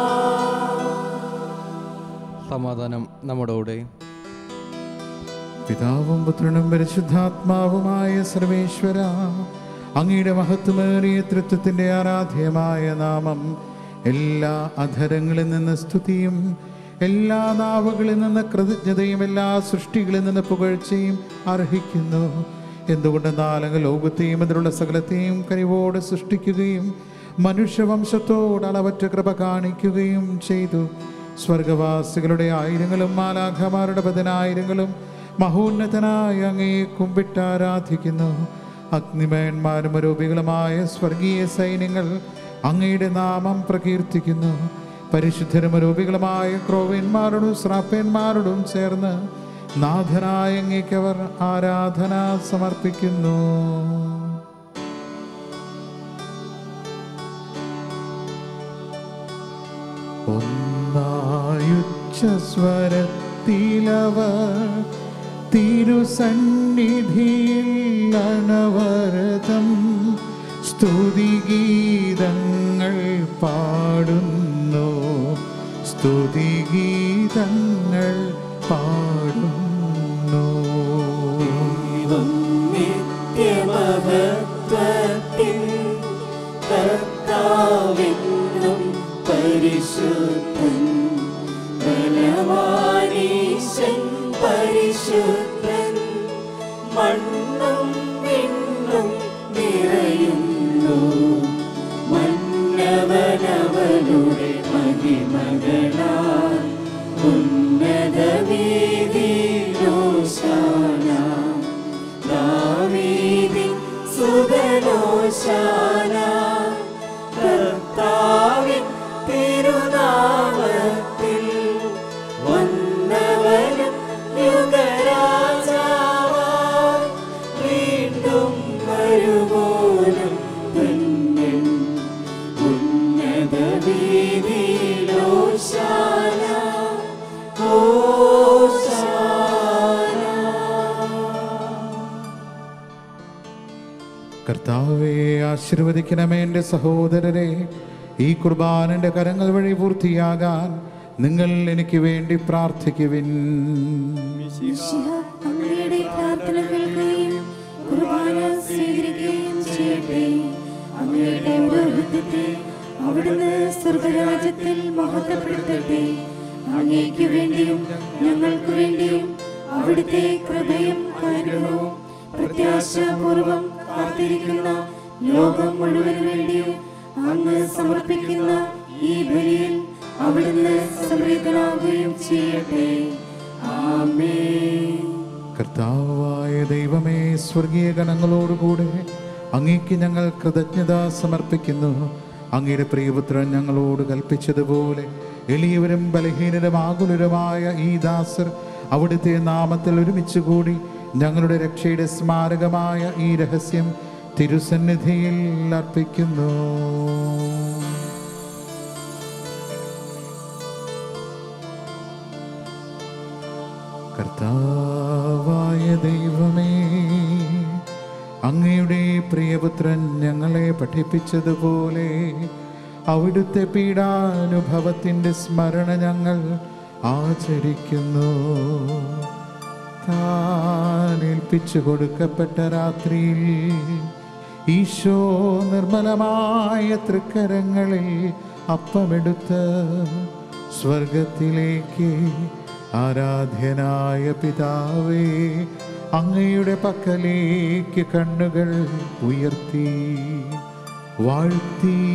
സമാധാനം നമ്മുടെ കൂടെ പിതാവും പുത്രനും പരിശുദ്ധാത്മാവുമായ സർവേശ്വര അങ്ങയുടെ മഹത്വമേറിയ തൃത്വത്തിൻ്റെ ആരാധ്യമായ നാമം എല്ലാ അധരങ്ങളിൽ നിന്ന് സ്തുതിയും എല്ലാ നാവുകളിൽ നിന്ന് കൃതജ്ഞതയും എല്ലാ സൃഷ്ടികളിൽ നിന്ന് പുകഴ്ചയും അർഹിക്കുന്നു എന്തുകൊണ്ടെന്നാൽ അങ്ങ് ലോകത്തെയും അതിലുള്ള സകലത്തെയും കനിവോട് സൃഷ്ടിക്കുകയും മനുഷ്യവംശത്തോട് അളവറ്റ കൃപ കാണിക്കുകയും ചെയ്തു സ്വർഗവാസികളുടെ ആയിരങ്ങളും മാലാഖമാരുടെ പതിനായിരങ്ങളും മഹോന്നതനായ അങ്ങയെ കുമ്പിട്ടാരാധിക്കുന്നു അഗ്നിമയന്മാരും അരൂപികളുമായ സ്വർഗീയ സൈന്യങ്ങൾ അങ്ങയുടെ നാമം പ്രകീർത്തിക്കുന്നു പരിശുദ്ധരും അരൂപികളുമായ ക്രോവന്മാരോടും ശ്രാപ്പന്മാരോടും ചേർന്ന് നാഥനായ അങ്ങേക്ക് അവർ ആരാധന സമർപ്പിക്കുന്നു ഒന്നായുച്ചസ്വരത്തിലവർ തിരുസന്നിധിയിൽ അനവരതം സ്തുതിഗീതങ്ങൾ പാടുന്നു സ്തുതിഗീതങ്ങൾ പാടുന്നു നിത്യമഹത്വത്തിൻ കർത്താവെന്നും പരിശുദ്ധൻ ബലവാനീശൻ പരിശുദ്ധൻ മണ്ണും വിണ്ണും നിറയുന്നു മന്നവനവനുടെ മഹിമകളാൽ ഉന്നത വീതിയിലോശാന ദാവീദിൻ സുതനോശാന കർത്താവിൻ തിരുനാമത്തിൽ വന്നവനും യുഗരാജാവായി വീണ്ടും വരുമോനും ധന്യൻ ഉന്നത വീതിയിലോശാന കർത്താവെ ആശീർവദിക്കണമേ എൻ്റെ സഹോദരരെ ഈ കുർബാനന്റെ കരങ്ങൾ വഴി പൂർത്തിയാകാൻ നിങ്ങൾ എനിക്ക് വേണ്ടി പ്രാർത്ഥിക്കുവിൻ മിശിഹ അങ്ങയുടെ പ്രാർത്ഥന കേൾക്കുകയും കുർബാന സ്വീകരിക്കുകയും ചെയ്യട്ടെ അങ്ങയുടെ പൗരോഹിത്യത്തെ അവിടുന്ന് സ്വർഗരാജ്യത്തിൽ മഹത്വപ്പെടുത്തട്ടെ അങ്ങേക്ക് വേണ്ടിയും ഞങ്ങൾക്ക് വേണ്ടിയും അവിടുത്തെ കൃപയും കാരണവും പ്രത്യാശാപൂർവം കാത്തിരിക്കുന്ന ലോകം മുഴുവന് വേണ്ടിയും അങ്ങ് സമർപ്പിക്കുന്ന ഈ ബലിയിൽ അവിടുന്ന് സംപ്രീതനാവുകയും ചെയ്യട്ടെ ആമേൻ കർത്താവായ ദൈവമേ സ്വർഗീയ ഗണങ്ങളോടുകൂടെ അങ്ങേക്ക് ഞങ്ങൾ കൃതജ്ഞത സമർപ്പിക്കുന്നു അങ്ങയുടെ പ്രിയപുത്രൻ ഞങ്ങളോട് കൽപ്പിച്ചതുപോലെ എളിയവരും ബലഹീനരും ആകുലരുമായ ഈ ദാസർ അവിടുത്തെ നാമത്തിൽ ഒരുമിച്ച് കൂടി ഞങ്ങളുടെ രക്ഷയുടെ സ്മാരകമായ ഈ രഹസ്യം തിരുസന്നിധിയിൽ അർപ്പിക്കുന്നു കർത്താവായ ദൈവമേ അങ്ങയുടെ പ്രിയപുത്രൻ ഞങ്ങളെ പഠിപ്പിച്ചതുപോലെ അവിടുത്തെ പീഡാനുഭവത്തിൻ്റെ സ്മരണ ഞങ്ങൾ ആചരിക്കുന്നു താൻ ഏൽപ്പിച്ചു കൊടുക്കപ്പെട്ട രാത്രിയിൽ ഈശോ നിർമ്മലമായ തൃക്കരങ്ങളിൽ അപ്പമെടുത്ത് സ്വർഗത്തിലേക്ക് ആരാധ്യനായ പിതാവേ അങ്ങയുടെ പക്കലേക്ക് കണ്ണുകൾ ഉയർത്തി വാഴ്ത്തി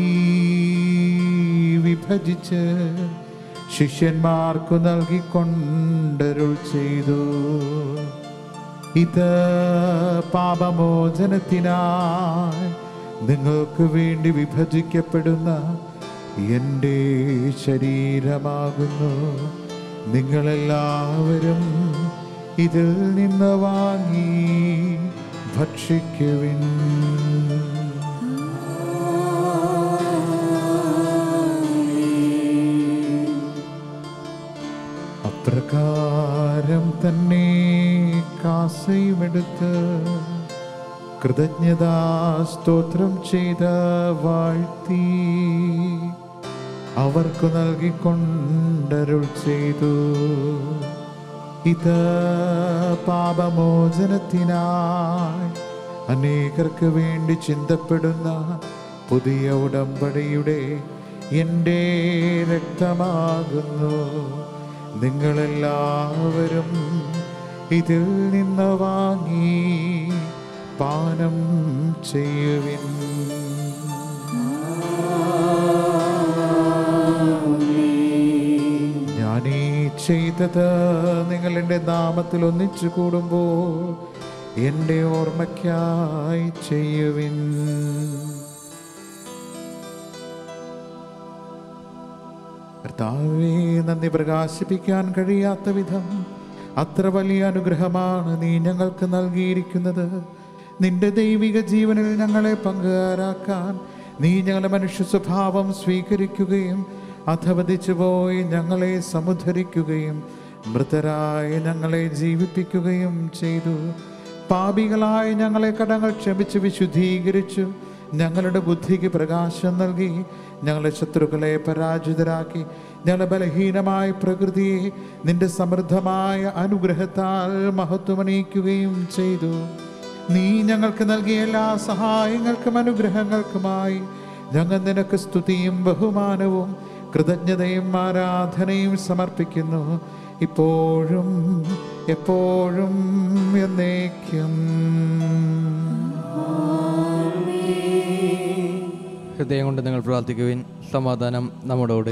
വിഭജിച്ച് ശിഷ്യന്മാർക്കു നൽകിക്കൊണ്ടരുൾ ചെയ്തു ഇത് പാപമോചനത്തിനായി നിങ്ങൾക്ക് വേണ്ടി വിഭജിക്കപ്പെടുന്ന എൻ്റെ ശരീരമാകുന്നു നിങ്ങളെല്ലാവരും ഇതിൽ നിന്ന് വാങ്ങി ഭക്ഷിക്കുവിൻ അപ്രകാരം തന്നെ കാസയുമെടുത്ത് കൃതജ്ഞതാ സ്തോത്രം ചെയ്ത വാഴ്ത്തി അവർക്കു നൽകിക്കൊണ്ടരുൾ ചെയ്തു ഇത് പാപമോചനത്തിനായി അനേകർക്ക് വേണ്ടി ചിന്തപ്പെടുന്ന പുതിയ ഉടമ്പടിയുടെ എൻ്റെ രക്തമാകുന്നു നിങ്ങളെല്ലാവരും ഇതിൽ നിന്ന് വാങ്ങി പാനം ചെയ്യുവിൻ ഞാനീ ചെയ്തത് നിങ്ങൾ എൻ്റെ നാമത്തിൽ ഒന്നിച്ചു കൂടുമ്പോൾ എൻ്റെ ഓർമ്മയ്ക്കായി ചെയ്യുവിൻ കർത്താവേ നന്ദി പ്രകാശിപ്പിക്കാൻ കഴിയാത്ത വിധം അത്ര വലിയ അനുഗ്രഹമാണ് നീ ഞങ്ങൾക്ക് നൽകിയിരിക്കുന്നത് നിന്റെ ദൈവിക ജീവനിൽ ഞങ്ങളെ പങ്കുകാരാക്കാൻ നീ ഞങ്ങളുടെ മനുഷ്യ സ്വഭാവം സ്വീകരിക്കുകയും അധവദിച്ചു പോയി ഞങ്ങളെ സമുദ്ധരിക്കുകയും മൃതരായ ഞങ്ങളെ ജീവിപ്പിക്കുകയും ചെയ്തു പാപികളായ ഞങ്ങളെ കടങ്ങൾ ക്ഷമിച്ച് വിശുദ്ധീകരിച്ചു ഞങ്ങളുടെ ബുദ്ധിക്ക് പ്രകാശം നൽകി ഞങ്ങളെ ശത്രുക്കളെ പരാജിതരാക്കി ഞങ്ങളുടെ ബലഹീനമായ പ്രകൃതിയെ നിന്റെ സമൃദ്ധമായ അനുഗ്രഹത്താൽ മഹത്വമണിയിക്കുകയും ചെയ്തു നീ ഞങ്ങൾക്ക് നൽകിയ എല്ലാ സഹായങ്ങൾക്കും അനുഗ്രഹങ്ങൾക്കുമായി ഞങ്ങൾ നിനക്ക് സ്തുതിയും ബഹുമാനവും കൃതജ്ഞതയും ആരാധനയും സമർപ്പിക്കുന്നു ഇപ്പോഴും എപ്പോഴും എന്നേക്കും ഹൃദയം കൊണ്ട് നിങ്ങൾ പ്രാർത്ഥിക്കുവിൻ സമാധാനം നമ്മോടോട്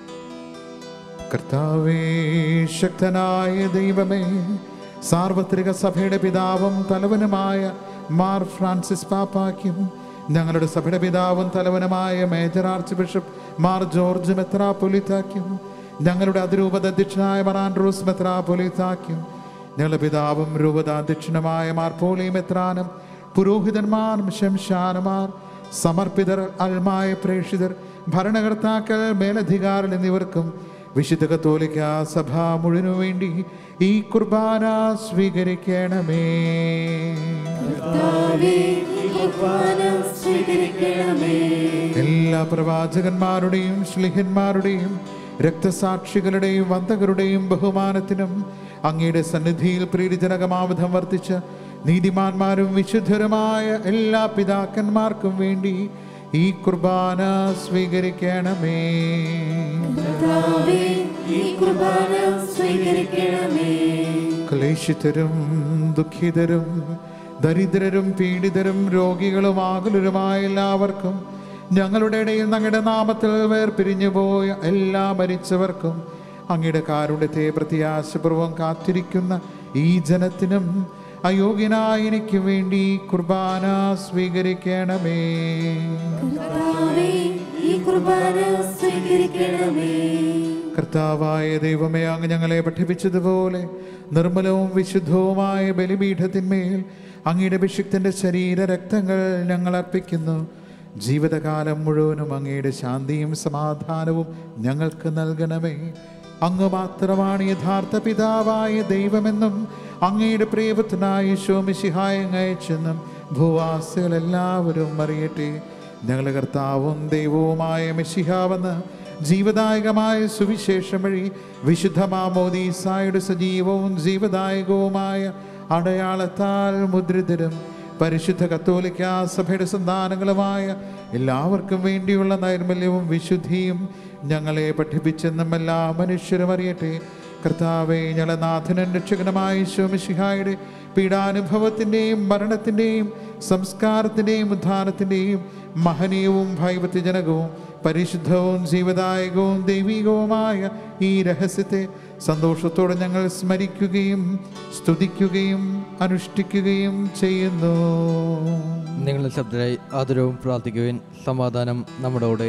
കർത്താവേ ശക്തനായ ദൈവമേ സാർവത്രിക സഭയുടെ പിതാവും തലവനുമായ മാർ ഫ്രാൻസിസ് പാപ്പാക്കും ഞങ്ങളുടെ സഭയുടെ പിതാവും തലവനുമായ major archbishop Mar George മെത്രാപൊലിത്താക്കും ഞങ്ങളുടെ അതിരൂപത അധ്യക്ഷനായ മാർ ആൻഡ്രൂസ് മെത്രാപൊലിത്താക്കും ഞങ്ങളുടെ പിതാവും രൂപതാധ്യക്ഷനുമായ മാർ പോളി മെത്രാനും പുരോഹിതന്മാർ ശംശാനമാർ സമർപ്പിതർ അൽമായ പ്രേക്ഷിതർ ഭരണകർത്താക്കൾ മേലധികാരികൾ എന്നിവർക്കും വിശുദ്ധ കത്തോലിക്ക സഭ മുഴുവനു വേണ്ടി ഈ കുർബാന സ്വീകരിക്കണമേ കർത്താവേ, ഈ കുർബാന സ്വീകരിക്കണമേ എല്ലാ പ്രവാചകന്മാരുടെയും ശ്ലിഹന്മാരുടെയും രക്തസാക്ഷികളുടെയും വന്തകരുടെയും ബഹുമാനത്തിനും അങ്ങയുടെ സന്നിധിയിൽ പ്രീതിജനകമാവിധം വർദ്ധിച്ച നീതിമാന്മാരും വിശുദ്ധരുമായ എല്ലാ പിതാക്കന്മാർക്കും വേണ്ടി ഈ കുർബാന സ്വീകരിക്കണമേ കർത്താവേ, ഈ കുർബാന സ്വീകരിക്കണമേ ക്ലേശിതരും ദുഃഖിതരും ദരിദ്രരും പീഡിതരും രോഗികളും ആകുലരുമായ എല്ലാവർക്കും ഞങ്ങളുടെ ഇടയിൽ ഞങ്ങളുടെ നാമത്തിൽ വേർപിരിഞ്ഞു പോയ എല്ലാ മരിച്ചവർക്കും അങ്ങയുടെ കാരുണ്യത്തെ പ്രത്യാശപൂർവം കാത്തിരിക്കുന്ന ഈ ജനത്തിനും അയോഗ്യനായ എനിക്ക് വേണ്ടി കുർബാന സ്വീകരിക്കണമേ കർത്താവേ, ഈ കുർബാന സ്വീകരിക്കണമേ കർത്താവായ ദൈവമേ അങ്ങ് ഞങ്ങളെ പഠിപ്പിച്ചതുപോലെ നിർമ്മലവും വിശുദ്ധവുമായ ബലിപീഠത്തിന്മേൽ അങ്ങയുടെ അഭിഷിക്തന്റെ ശരീര രക്തങ്ങൾ ഞങ്ങൾ അർപ്പിക്കുന്നു ജീവിതകാലം മുഴുവനും അങ്ങയുടെ ശാന്തിയും സമാധാനവും ഞങ്ങൾക്ക് നൽകണമേ അങ്ങ് മാത്രമാണ് യഥാർത്ഥ പിതാവായ ദൈവമെന്നും അങ്ങയുടെ പ്രിയപുത്രനായ ശോമിശിഹായ അയച്ചെന്നും ഭൂവാസികളെല്ലാവരും അറിയട്ടെ ഞങ്ങളുടെ കർത്താവും ദൈവവുമായ മെസ്സിഹാവെന്ന് ജീവദായകമായ സുവിശേഷം വഴി വിശുദ്ധ മാമോദീസായുടെ സജീവവും ജീവദായകവുമായ അടയാളത്താൽ മുദ്രിതരും പരിശുദ്ധ കത്തോലിക്ക സഭയുടെ സന്താനങ്ങളുമായ എല്ലാവർക്കും വേണ്ടിയുള്ള നൈർമല്യവും വിശുദ്ധിയും ഞങ്ങളെ പഠിപ്പിച്ചെന്നും എല്ലാ മനുഷ്യരും അറിയട്ടെ കർത്താവെ ഞങ്ങളെ നാഥനും രക്ഷകനുമായ ശോമിഷിഹായുടെ പീഡാനുഭവത്തിൻ്റെയും മരണത്തിൻ്റെയും സംസ്കാരത്തിൻ്റെയും ഉദ്ധാനത്തിൻ്റെയും മഹനീയവും ഭൈവത്യജനകവും പരിശുദ്ധവും ജീവദായകവും ദൈവികവുമായ ഈ രഹസ്യത്തെ സന്തോഷത്തോടെ ഞങ്ങൾ സ്മരിക്കുകയും സ്തുതിക്കുകയും അനുഷ്ഠിക്കുകയും ചെയ്യുന്നു നിങ്ങളുടെ ശബ്ദരായി ആദരവും പ്രാർത്ഥിക്കുവിൻ സമാധാനം നമ്മോടോടെ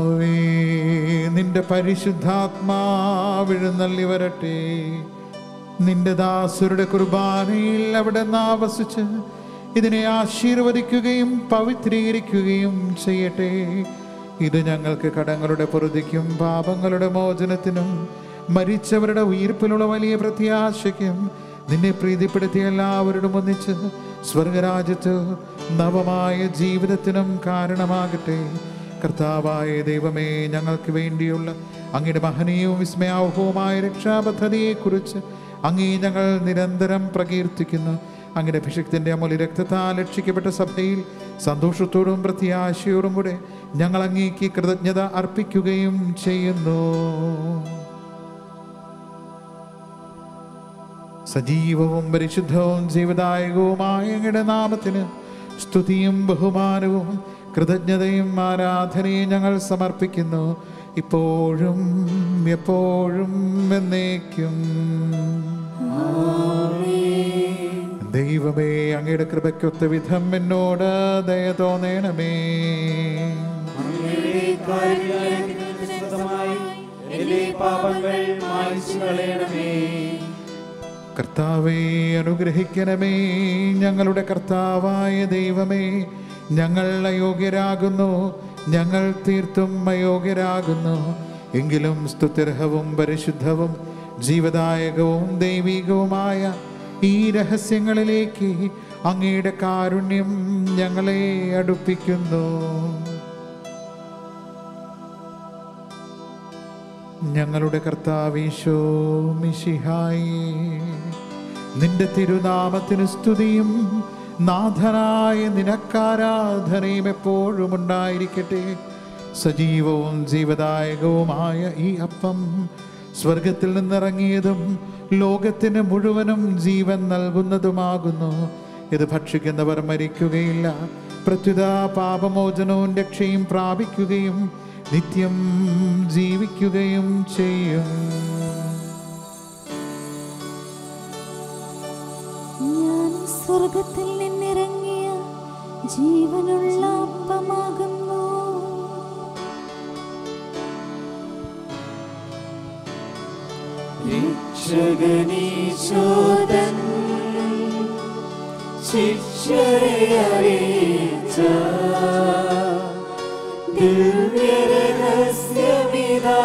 കർത്താവേ നിന്റെ പരിശുദ്ധാത്മാവിഴുന്നള്ളി വരട്ടെ നിന്റെ ദാസരുടെ കുർബാനയിൽ അവിടെ ആവസിച്ച് ഇതിനെ ആശീർവദിക്കുകയും പവിത്രീകരിക്കുകയും ചെയ്യട്ടെ ഇത് ഞങ്ങൾക്ക് കടങ്ങളുടെ പൊറുതിക്കും പാപങ്ങളുടെ മോചനത്തിനും മരിച്ചവരുടെ ഉയർപ്പിലുള്ള വലിയ പ്രത്യാശയ്ക്കും നിന്നെ പ്രീതിപ്പെടുത്തിയ എല്ലാവരോടും ഒന്നിച്ച് സ്വർഗരാജ്യത്ത് നവമായ ജീവിതത്തിനും കാരണമാകട്ടെ കർത്താവായ ദൈവമേ ഞങ്ങൾക്ക് വേണ്ടിയുള്ള അങ്ങയുടെ മഹനീയവും വിസ്മയാവഹവുമായ രക്ഷാപദ്ധതിയെക്കുറിച്ച് അങ്ങേ ഞങ്ങൾ നിരന്തരം പ്രകീർത്തിക്കുന്നു അങ്ങയുടെ അഭിഷക്തിൻ്റെ അമൂല്യ രക്തത്താൽ രക്ഷിക്കപ്പെട്ട സഭയിൽ സന്തോഷത്തോടും പ്രത്യാശയോടും കൂടെ ഞങ്ങൾ അങ്ങേക്ക് കൃതജ്ഞത അർപ്പിക്കുകയും ചെയ്യുന്നു സജീവവും പരിശുദ്ധവും ജീവദായകവുമായ അങ്ങയുടെ നാമത്തിന് സ്തുതിയും ബഹുമാനവും കൃതജ്ഞതയും ആരാധനയും ഞങ്ങൾ സമർപ്പിക്കുന്നു ഇപ്പോഴും എപ്പോഴും എന്നേക്കും ദൈവമേ അങ്ങയുടെ കൃപയ്ക്കൊത്ത വിധം എന്നോട് ദയ തോന്നണമേ എന്റെ പാപങ്ങൾ മായ്ച്ചു കളയണമേ കർത്താവെ അനുഗ്രഹിക്കണമേ ഞങ്ങളുടെ കർത്താവായ ദൈവമേ ഞങ്ങൾ അയോഗ്യരാകുന്നു ഞങ്ങൾ തീർത്തും അയോഗ്യരാകുന്നു എങ്കിലും സ്തുത്യർഹവും പരിശുദ്ധവും ജീവദായകവും ദൈവികവുമായ ഈ രഹസ്യങ്ങളിലേക്ക് അങ്ങയുടെ കാരുണ്യം ഞങ്ങളെ അടുപ്പിക്കുന്നു ഞങ്ങളുടെ കർത്താവീശോ മിശിഹായി നിന്റെ തിരുനാമത്തിന് സ്തുതിയും നാഥനായ നിനക്കാരാധനയും എപ്പോഴും ഉണ്ടായിരിക്കട്ടെ സജീവവും ജീവദായകവുമായ ഈ അപ്പം സ്വർഗത്തിൽ നിന്നിറങ്ങിയതും ലോകത്തിന് മുഴുവനും ജീവൻ നൽകുന്നതുമാകുന്നു ഇത് ഭക്ഷിക്കുന്നവർ മരിക്കുകയില്ല പ്രത്യുത പാപമോചനവും രക്ഷയും പ്രാപിക്കുകയും നിത്യം ജീവിക്കുകയും ചെയ്യും ഞാൻ സ്വർഗത്തിൽ നിന്നിറങ്ങിയ ജീവനുള്ള അപ്പമാകുന്നു രക്ഷകനീശോദൻ ശിക്ഷരെ അറിയിച്ച ദിവ്യരഹസ്യമിതാ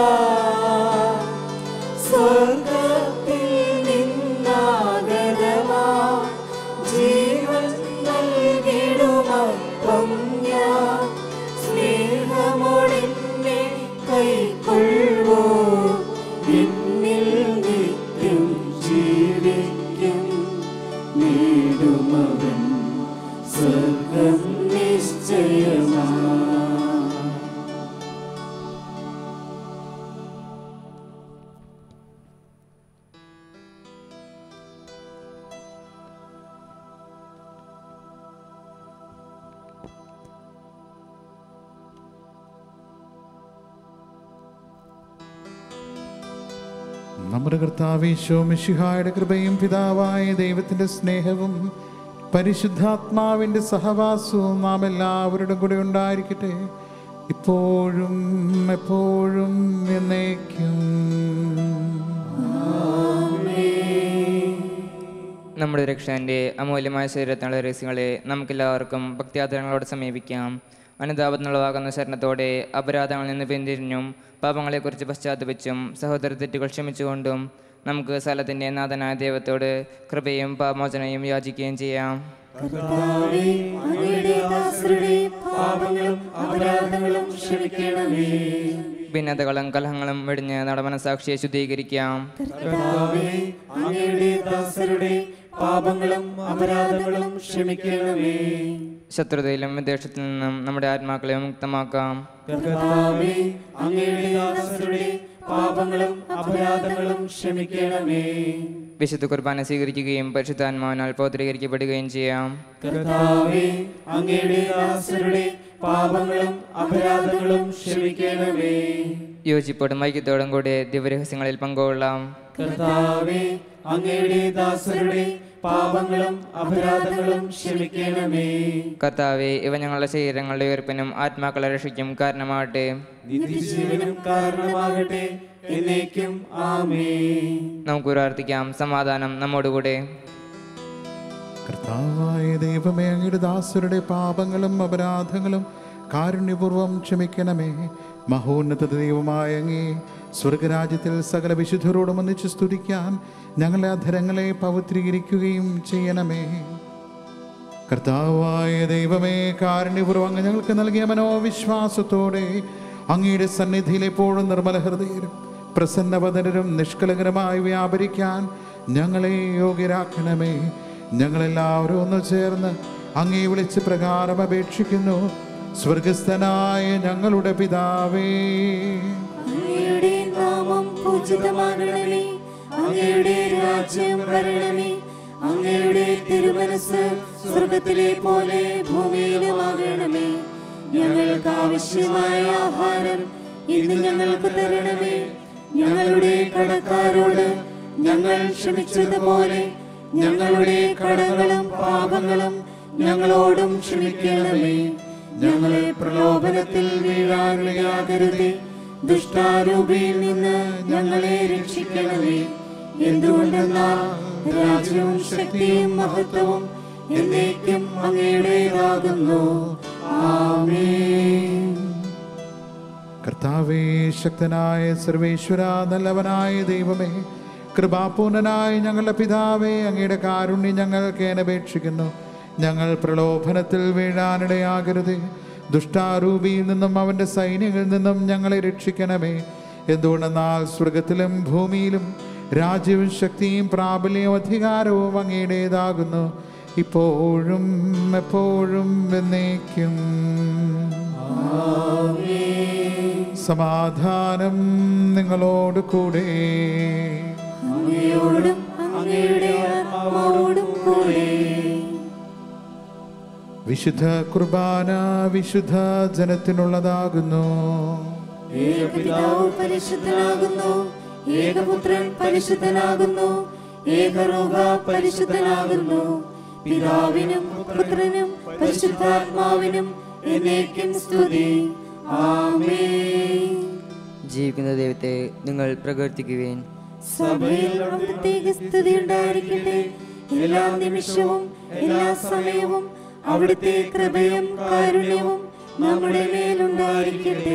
സ്വർഗത്തിൽ നിന്നാഗതമാ ജീവൻ നൽകിടുമപ്പം ഞാൻ സ്നേഹമോടെന്നെ കൈക്കൊള്ളുവോ എന്നിൽ നിത്യം ജീവിക്കും നേടുമവൻ സ്വർഗം നിശ്ചയമാ നമ്മുടെ കർത്താവീശോ മിശിഹായുടെ കൃപയും പിതാവായ ദൈവത്തിന്റെ സ്നേഹവും പരിശുദ്ധാത്മാവിന്റെ സഹവാസവും നാം എല്ലാവരുടെ കൂടെ ഉണ്ടായിരിക്കട്ടെ ഇപ്പോഴും എപ്പോഴും എന്നേക്കും നമ്മുടെ രക്ഷാന്റെ അമൂല്യമായ ശരീരത്തിനുള്ള രഹസ്യങ്ങളെ നമുക്കെല്ലാവർക്കും ഭക്തിയാദരങ്ങളോട് സമീപിക്കാം അനുതാപത്തിനുള്ളവാകുന്ന ശരണത്തോടെ അപരാധങ്ങളിൽ നിന്ന് പിന്തിരിഞ്ഞും പാപങ്ങളെക്കുറിച്ച് പശ്ചാത്തപിച്ചും സഹോദര തെറ്റുകൾ ക്ഷമിച്ചുകൊണ്ടും നമുക്ക് സ്ഥലത്തിൻ്റെ നാഥനായ ദൈവത്തോട് കൃപയും പാപമോചനയും യാചിക്കുകയും ചെയ്യാം കർത്താവേ അങ്ങയുടെ ദാസരുടെ പാപങ്ങളും അപരാധങ്ങളും ക്ഷമിക്കണമേ ഭിന്നതകളും കലഹങ്ങളും വെടിഞ്ഞ് നടമനസാക്ഷിയെ ശുദ്ധീകരിക്കാം കർത്താവേ അങ്ങയുടെ ദാസരുടെ പാപങ്ങളും അപരാധങ്ങളും ക്ഷമിക്കണമേ ശത്രുതയിലും വിദേശത്തിൽ നിന്നും നമ്മുടെ ആത്മാക്കളെ മുക്തമാക്കാം കർത്താവേ അങ്ങയുടെ ദാസരുടെ പാപങ്ങളും അപരാധങ്ങളും ക്ഷമിക്കണമേ വിശുദ്ധ കുർബാന സ്വീകരിക്കുകയും പരിശുദ്ധാത്മാവിനാൽ പൗത്രീകരിക്കപ്പെടുകയും ചെയ്യാം കർത്താവേ അങ്ങയുടെ ദാസരുടെ പാപങ്ങളും അപരാധങ്ങളും ക്ഷമിക്കണമേ യോജിപ്പോടും ഐക്യത്തോടും കൂടി ദിവ്യരഹസ്യങ്ങളിൽ പങ്കുകൊള്ളാം കർത്താവേ അങ്ങയുടെ ദാസരുടെ പാപങ്ങളും അപരാധങ്ങളും ക്ഷമിക്കണമേ കർത്താവെ ഇവ ഞങ്ങളുടെ ശരീരങ്ങളുടെ ഉയർപ്പിനും ആത്മാക്കളെ രക്ഷയ്ക്കും കാരണമാകട്ടെ നിത്യജീവനും കാരണമാകട്ടെ എന്നേക്കും ആമേൻ നമുക്ക് പ്രാർത്ഥിക്കാം സമാധാനം നമ്മോടുകൂടെ കർത്താവായ ദൈവമേ അങ്ങയുടെ ദാസരുടെ പാപങ്ങളും അപരാധങ്ങളും കാരുണ്യപൂർവം ക്ഷമിക്കണമേ മഹോന്നത ദൈവമായ അങ്ങേ സ്വർഗരാജ്യത്തിൽ സകല വിശുദ്ധരോടും ഒന്നിച്ച് സ്തുതിക്കാൻ ഞങ്ങളെ അധരങ്ങളെ പവിത്രീകരിക്കുകയും ചെയ്യണമേ കർത്താവായ ദൈവമേ കാരുണ്യപൂർവ്വം അങ്ങ് ഞങ്ങൾക്ക് നൽകിയ മനോവിശ്വാസത്തോടെ അങ്ങയുടെ സന്നിധിയിൽ എപ്പോഴും നിർമ്മല ഹൃദയരും പ്രസന്നവദനരും നിഷ്കളങ്കരമായി വ്യാപരിക്കാൻ ഞങ്ങളെ യോഗ്യരാക്കണമേ ഞങ്ങളെല്ലാവരും ഒന്ന് ചേർന്ന് അങ്ങേ വിളിച്ച് പ്രകാരം അപേക്ഷിക്കുന്നു സ്വർഗസ്ഥനായ ഞങ്ങളുടെ പിതാവേ അങ്ങയുടെ നാമം പൂജിതമാകണമേ അങ്ങയുടെ രാജ്യം വരണമേ അങ്ങയുടെ തിരുമനസ് സ്വർഗത്തിലെ പോലെ ഭൂമിയിലുമാകണമേ ഞങ്ങൾക്ക് ആവശ്യമായ ആഹാരം ഇന്ന് ഞങ്ങൾക്ക് തരണമേ ഞങ്ങളുടെ കടക്കാരോട് ഞങ്ങൾ ക്ഷമിച്ചതുപോലെ ഞങ്ങളുടെ കടങ്ങളും പാപങ്ങളും ഞങ്ങളോടും ക്ഷമിക്കണമേ ഞങ്ങളെ പ്രലോഭനത്തിൽ വീഴാനിടയാകരുതേ ദുഷ്ടാരൂപിയിൽ നിന്ന് ഞങ്ങളെ രക്ഷിക്കണമേ എന്തുകൊണ്ടെന്നാൽ രാജ്യവും ശക്തിയും മഹത്വവും എന്നേക്കും അങ്ങയുടേതാകുന്നു ആമേൻ കർത്താവേ ശക്തനായ സർവേശ്വര നല്ലവനായ ദൈവമേ കൃപാപൂർണനായ ഞങ്ങളുടെ പിതാവേ അങ്ങയുടെ കാരുണ്യം ഞങ്ങൾക്ക് അപേക്ഷിക്കുന്നു ഞങ്ങൾ പ്രലോഭനത്തിൽ വീഴാനിടയാകരുത് ദുഷ്ടാരൂപിയിൽ നിന്നും അവൻ്റെ സൈന്യങ്ങളിൽ നിന്നും ഞങ്ങളെ രക്ഷിക്കണമേ എന്തുകൊണ്ടെന്നാൽ സ്വർഗത്തിലും ഭൂമിയിലും രാജ്യവും ശക്തിയും പ്രാബല്യവും അധികാരവും അങ്ങയുടേതാകുന്നു ഇപ്പോഴും എപ്പോഴും എന്നേക്കും സമാധാനം നിങ്ങളോട് കൂടെ അങ്ങയോടും അങ്ങയുടെ ആത്മാവോടും കൂടെ വിശുദ്ധ കുർബാന വിശുദ്ധ ജനത്തിനുള്ളതാകുന്നു ഏകപിതാവ് പരിശുദ്ധനാകുന്നു ഏകപുത്രൻ പരിശുദ്ധനാകുന്നു ഏകറോഹ പരിശുദ്ധനാകുന്നു പിതാവിനും പുത്രനും പരിശുദ്ധാത്മാവിനും എന്നേക്കും സ്തുതി ആമേൻ ജീവിക്കുന്ന ദൈവത്തെ നിങ്ങൾ പ്രകീർത്തിക്കുവേൻ സഭയിൽ അവിടുത്തെ സ്തുതി ഉണ്ടായിരിക്കട്ടെ എല്ലാ നിമിഷവും എല്ലാ സമയവും അവിടുത്തെ കൃപയും കാരുണ്യവും നമ്മുടെ മേലുണ്ടായിരിക്കട്ടെ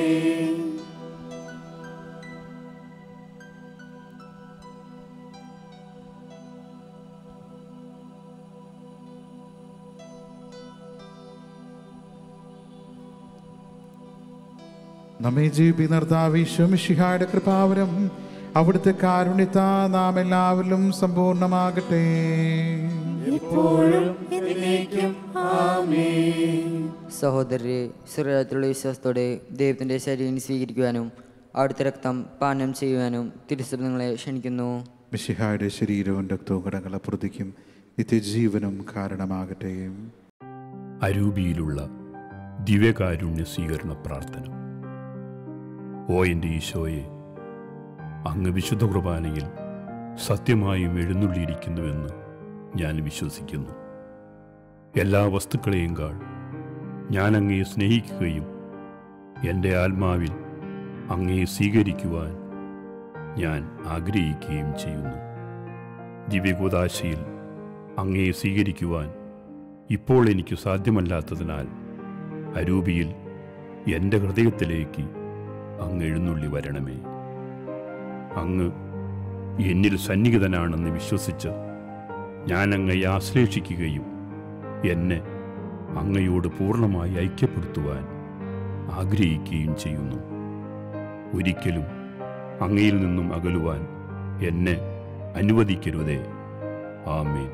നമ്മെ ജീവി നിർത്താവിശ്വമിഷിഹായുടെ കൃപാവരം അവിടുത്തെ കാരുണ്യത്താ നാം എല്ലാവരിലും സമ്പൂർണ്ണമാകട്ടെ ഇപ്പോഴും എന്നേക്കും ആമേൻ സഹോദരരെ സ്വർഗത്തിലുള്ള വിശ്വാസത്തോടെ ദൈവത്തിൻ്റെ ശരീരം സ്വീകരിക്കുവാനും അവിടുത്തെ രക്തം പാനം ചെയ്യുവാനും തിരുസഭ നിങ്ങളെ ക്ഷണിക്കുന്നു മിഷിഹായുടെ ശരീരവും രക്തവും കടങ്ങളെ പ്രതിക്കും നിത്യജീവനും കാരണമാകട്ടെ അരൂപിയിലുള്ള ദിവ്യകാരുണ്യ സ്വീകരണ പ്രാർത്ഥന ഓ എൻ്റെ ഈശോയെ അങ്ങ് വിശുദ്ധ കുർബാനയിൽ സത്യമായും എഴുന്നള്ളിയിരിക്കുന്നുവെന്ന് ഞാൻ വിശ്വസിക്കുന്നു എല്ലാ വസ്തുക്കളെയും കാൾ ഞാൻ അങ്ങയെ സ്നേഹിക്കുകയും എൻ്റെ ആത്മാവിൽ അങ്ങയെ സ്വീകരിക്കുവാൻ ഞാൻ ആഗ്രഹിക്കുകയും ചെയ്യുന്നു ദിവ്യകൂതാശയിൽ അങ്ങയെ സ്വീകരിക്കുവാൻ ഇപ്പോൾ എനിക്ക് സാധ്യമല്ലാത്തതിനാൽ അരൂപിയിൽ എൻ്റെ ഹൃദയത്തിലേക്ക് അങ്ങ് എഴുന്നള്ളി വരണമേ അങ്ങ് എന്നിൽ സന്നിഹിതനാണെന്ന് വിശ്വസിച്ച് ഞാൻ അങ്ങയെ ആശ്ലേഷിക്കുകയും എന്നെ അങ്ങയോട് പൂർണ്ണമായി ഐക്യപ്പെടുത്തുവാൻ ആഗ്രഹിക്കുകയും ചെയ്യുന്നു ഒരിക്കലും അങ്ങയിൽ നിന്നും അകലുവാൻ എന്നെ അനുവദിക്കരുതേ ആമേൻ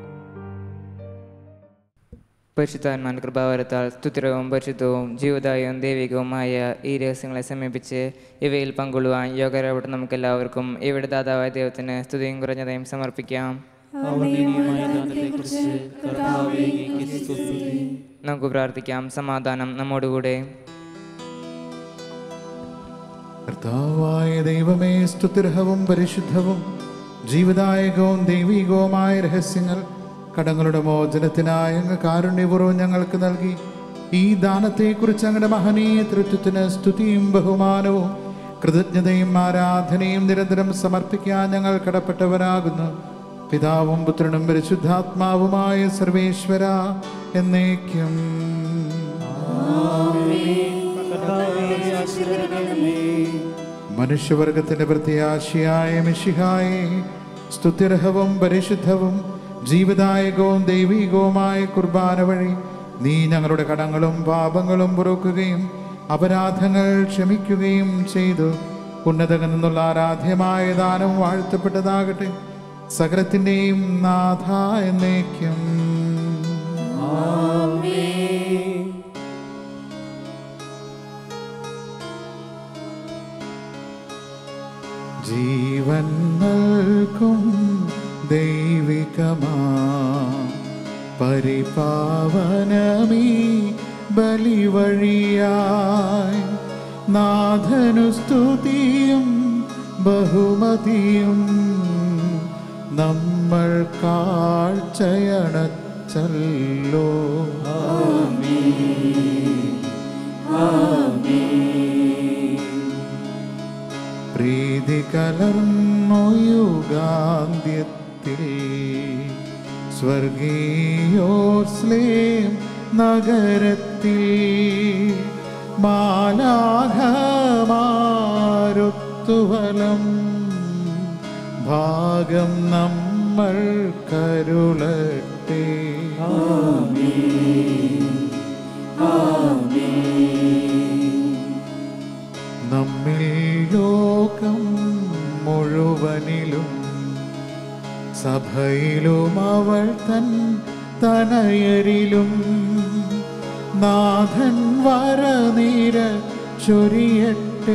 പരിശുദ്ധാത്മാൻ കൃപാവരത്താൽ സ്തുതിരവും പരിശുദ്ധവും ജീവദായവും ദൈവികവുമായ ഈ രഹസ്യങ്ങളെ സമീപിച്ച് ഇവയിൽ പങ്കൊള്ളുവാൻ യോഗ്യരാവട്ടെ നമുക്കെല്ലാവർക്കും ഇവിടെ ദാതാവായ ദൈവത്തിന് സ്തുതിയും കുറഞ്ഞതായും സമർപ്പിക്കാം അവർണ്ണീയമായ ദാനത്തെക്കുറിച്ച് കർത്താവേ അങ്ങേക്ക് സ്തുതി നമുക്ക് പ്രാർത്ഥിക്കാം സമാധാനം നമ്മോടുകൂടെ കർത്താവായ ദൈവമേ സ്തുതിർഹവും പരിശുദ്ധവും ജീവദായകവും ദൈവികവുമായ രഹസ്യങ്ങൾ കടങ്ങളുടെ മോചനത്തിനായി അങ്ങ് കാരുണ്യപൂർവ്വം ഞങ്ങൾക്ക് നൽകി ഈ ദാനത്തെക്കുറിച്ച് അങ്ങയുടെ മഹനീയ തൃത്വത്തിന് സ്തുതിയും ബഹുമാനവും കൃതജ്ഞതയും ആരാധനയും നിരന്തരം സമർപ്പിക്കാൻ ഞങ്ങൾ കടപ്പെട്ടവരാകുന്നു പിതാവും പുത്രനും പരിശുദ്ധാത്മാവുമായ സർവേശ്വര എന്നേക്കും മനുഷ്യവർഗത്തിന്റെ പ്രത്യാശയായ മിഷിഹായെ സ്തുത്യർഹവും പരിശുദ്ധവും ജീവദായകവും ദൈവികവുമായ കുർബാന വഴി നീ ഞങ്ങളുടെ കടങ്ങളും പാപങ്ങളും പൊറുക്കുകയും അപരാധങ്ങൾ ക്ഷമിക്കുകയും ചെയ്തു ഉന്നതകൻ നിന്നുള്ള ആരാധ്യമായ ദാനം വാഴ്ത്തപ്പെട്ടതാകട്ടെ സകലത്തിൻ്റെയും നാഥ എന്നേക്കും ജീവൻ നൽകും ദൈവികമാ പരിപാവനമീ ബലിവഴിയായി നാഥനു സ്തുതിയും ബഹുമതിയും നമ്മൾ കാഴ്ചയണച്ചല്ലോ പ്രീതി കലർന്നുയുഗാന്ത്യത്തിൽ സ്വർഗീയോസ്ലേം നഗരത്തിൽ മാലാഘമാരുത്തുവലം ഭാഗം നമ്മൾ കരുളട്ടെ നമ്മിൽ ലോകം മുഴുവനിലും സഭയിലും അവൾ തൻ തനയരിലും നാഥൻ വരനീര ചൊരിയട്ടെ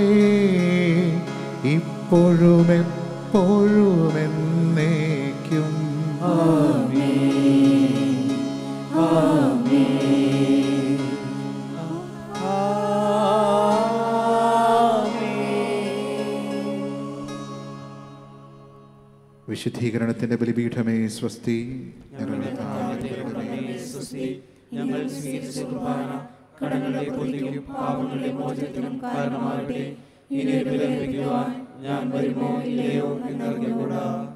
ഇപ്പോഴും എപ്പോഴും എന്നേക്കും വിശുദ്ധീകരണത്തിന്റെ ബലിപീഠമേ സ്വസ്തി ഞങ്ങളുടെ ഞങ്ങൾ സ്വീകരിച്ച കുർബാന കടങ്ങളുടെ പൊതിക്കും പാപങ്ങളുടെ മോചനത്തിനും കാരണമാകട്ടെ ഇനി ലഭിക്കുവാൻ ഞാൻ വരുമോ ഇല്ലയോ എന്നറിഞ്ഞുകൂടാ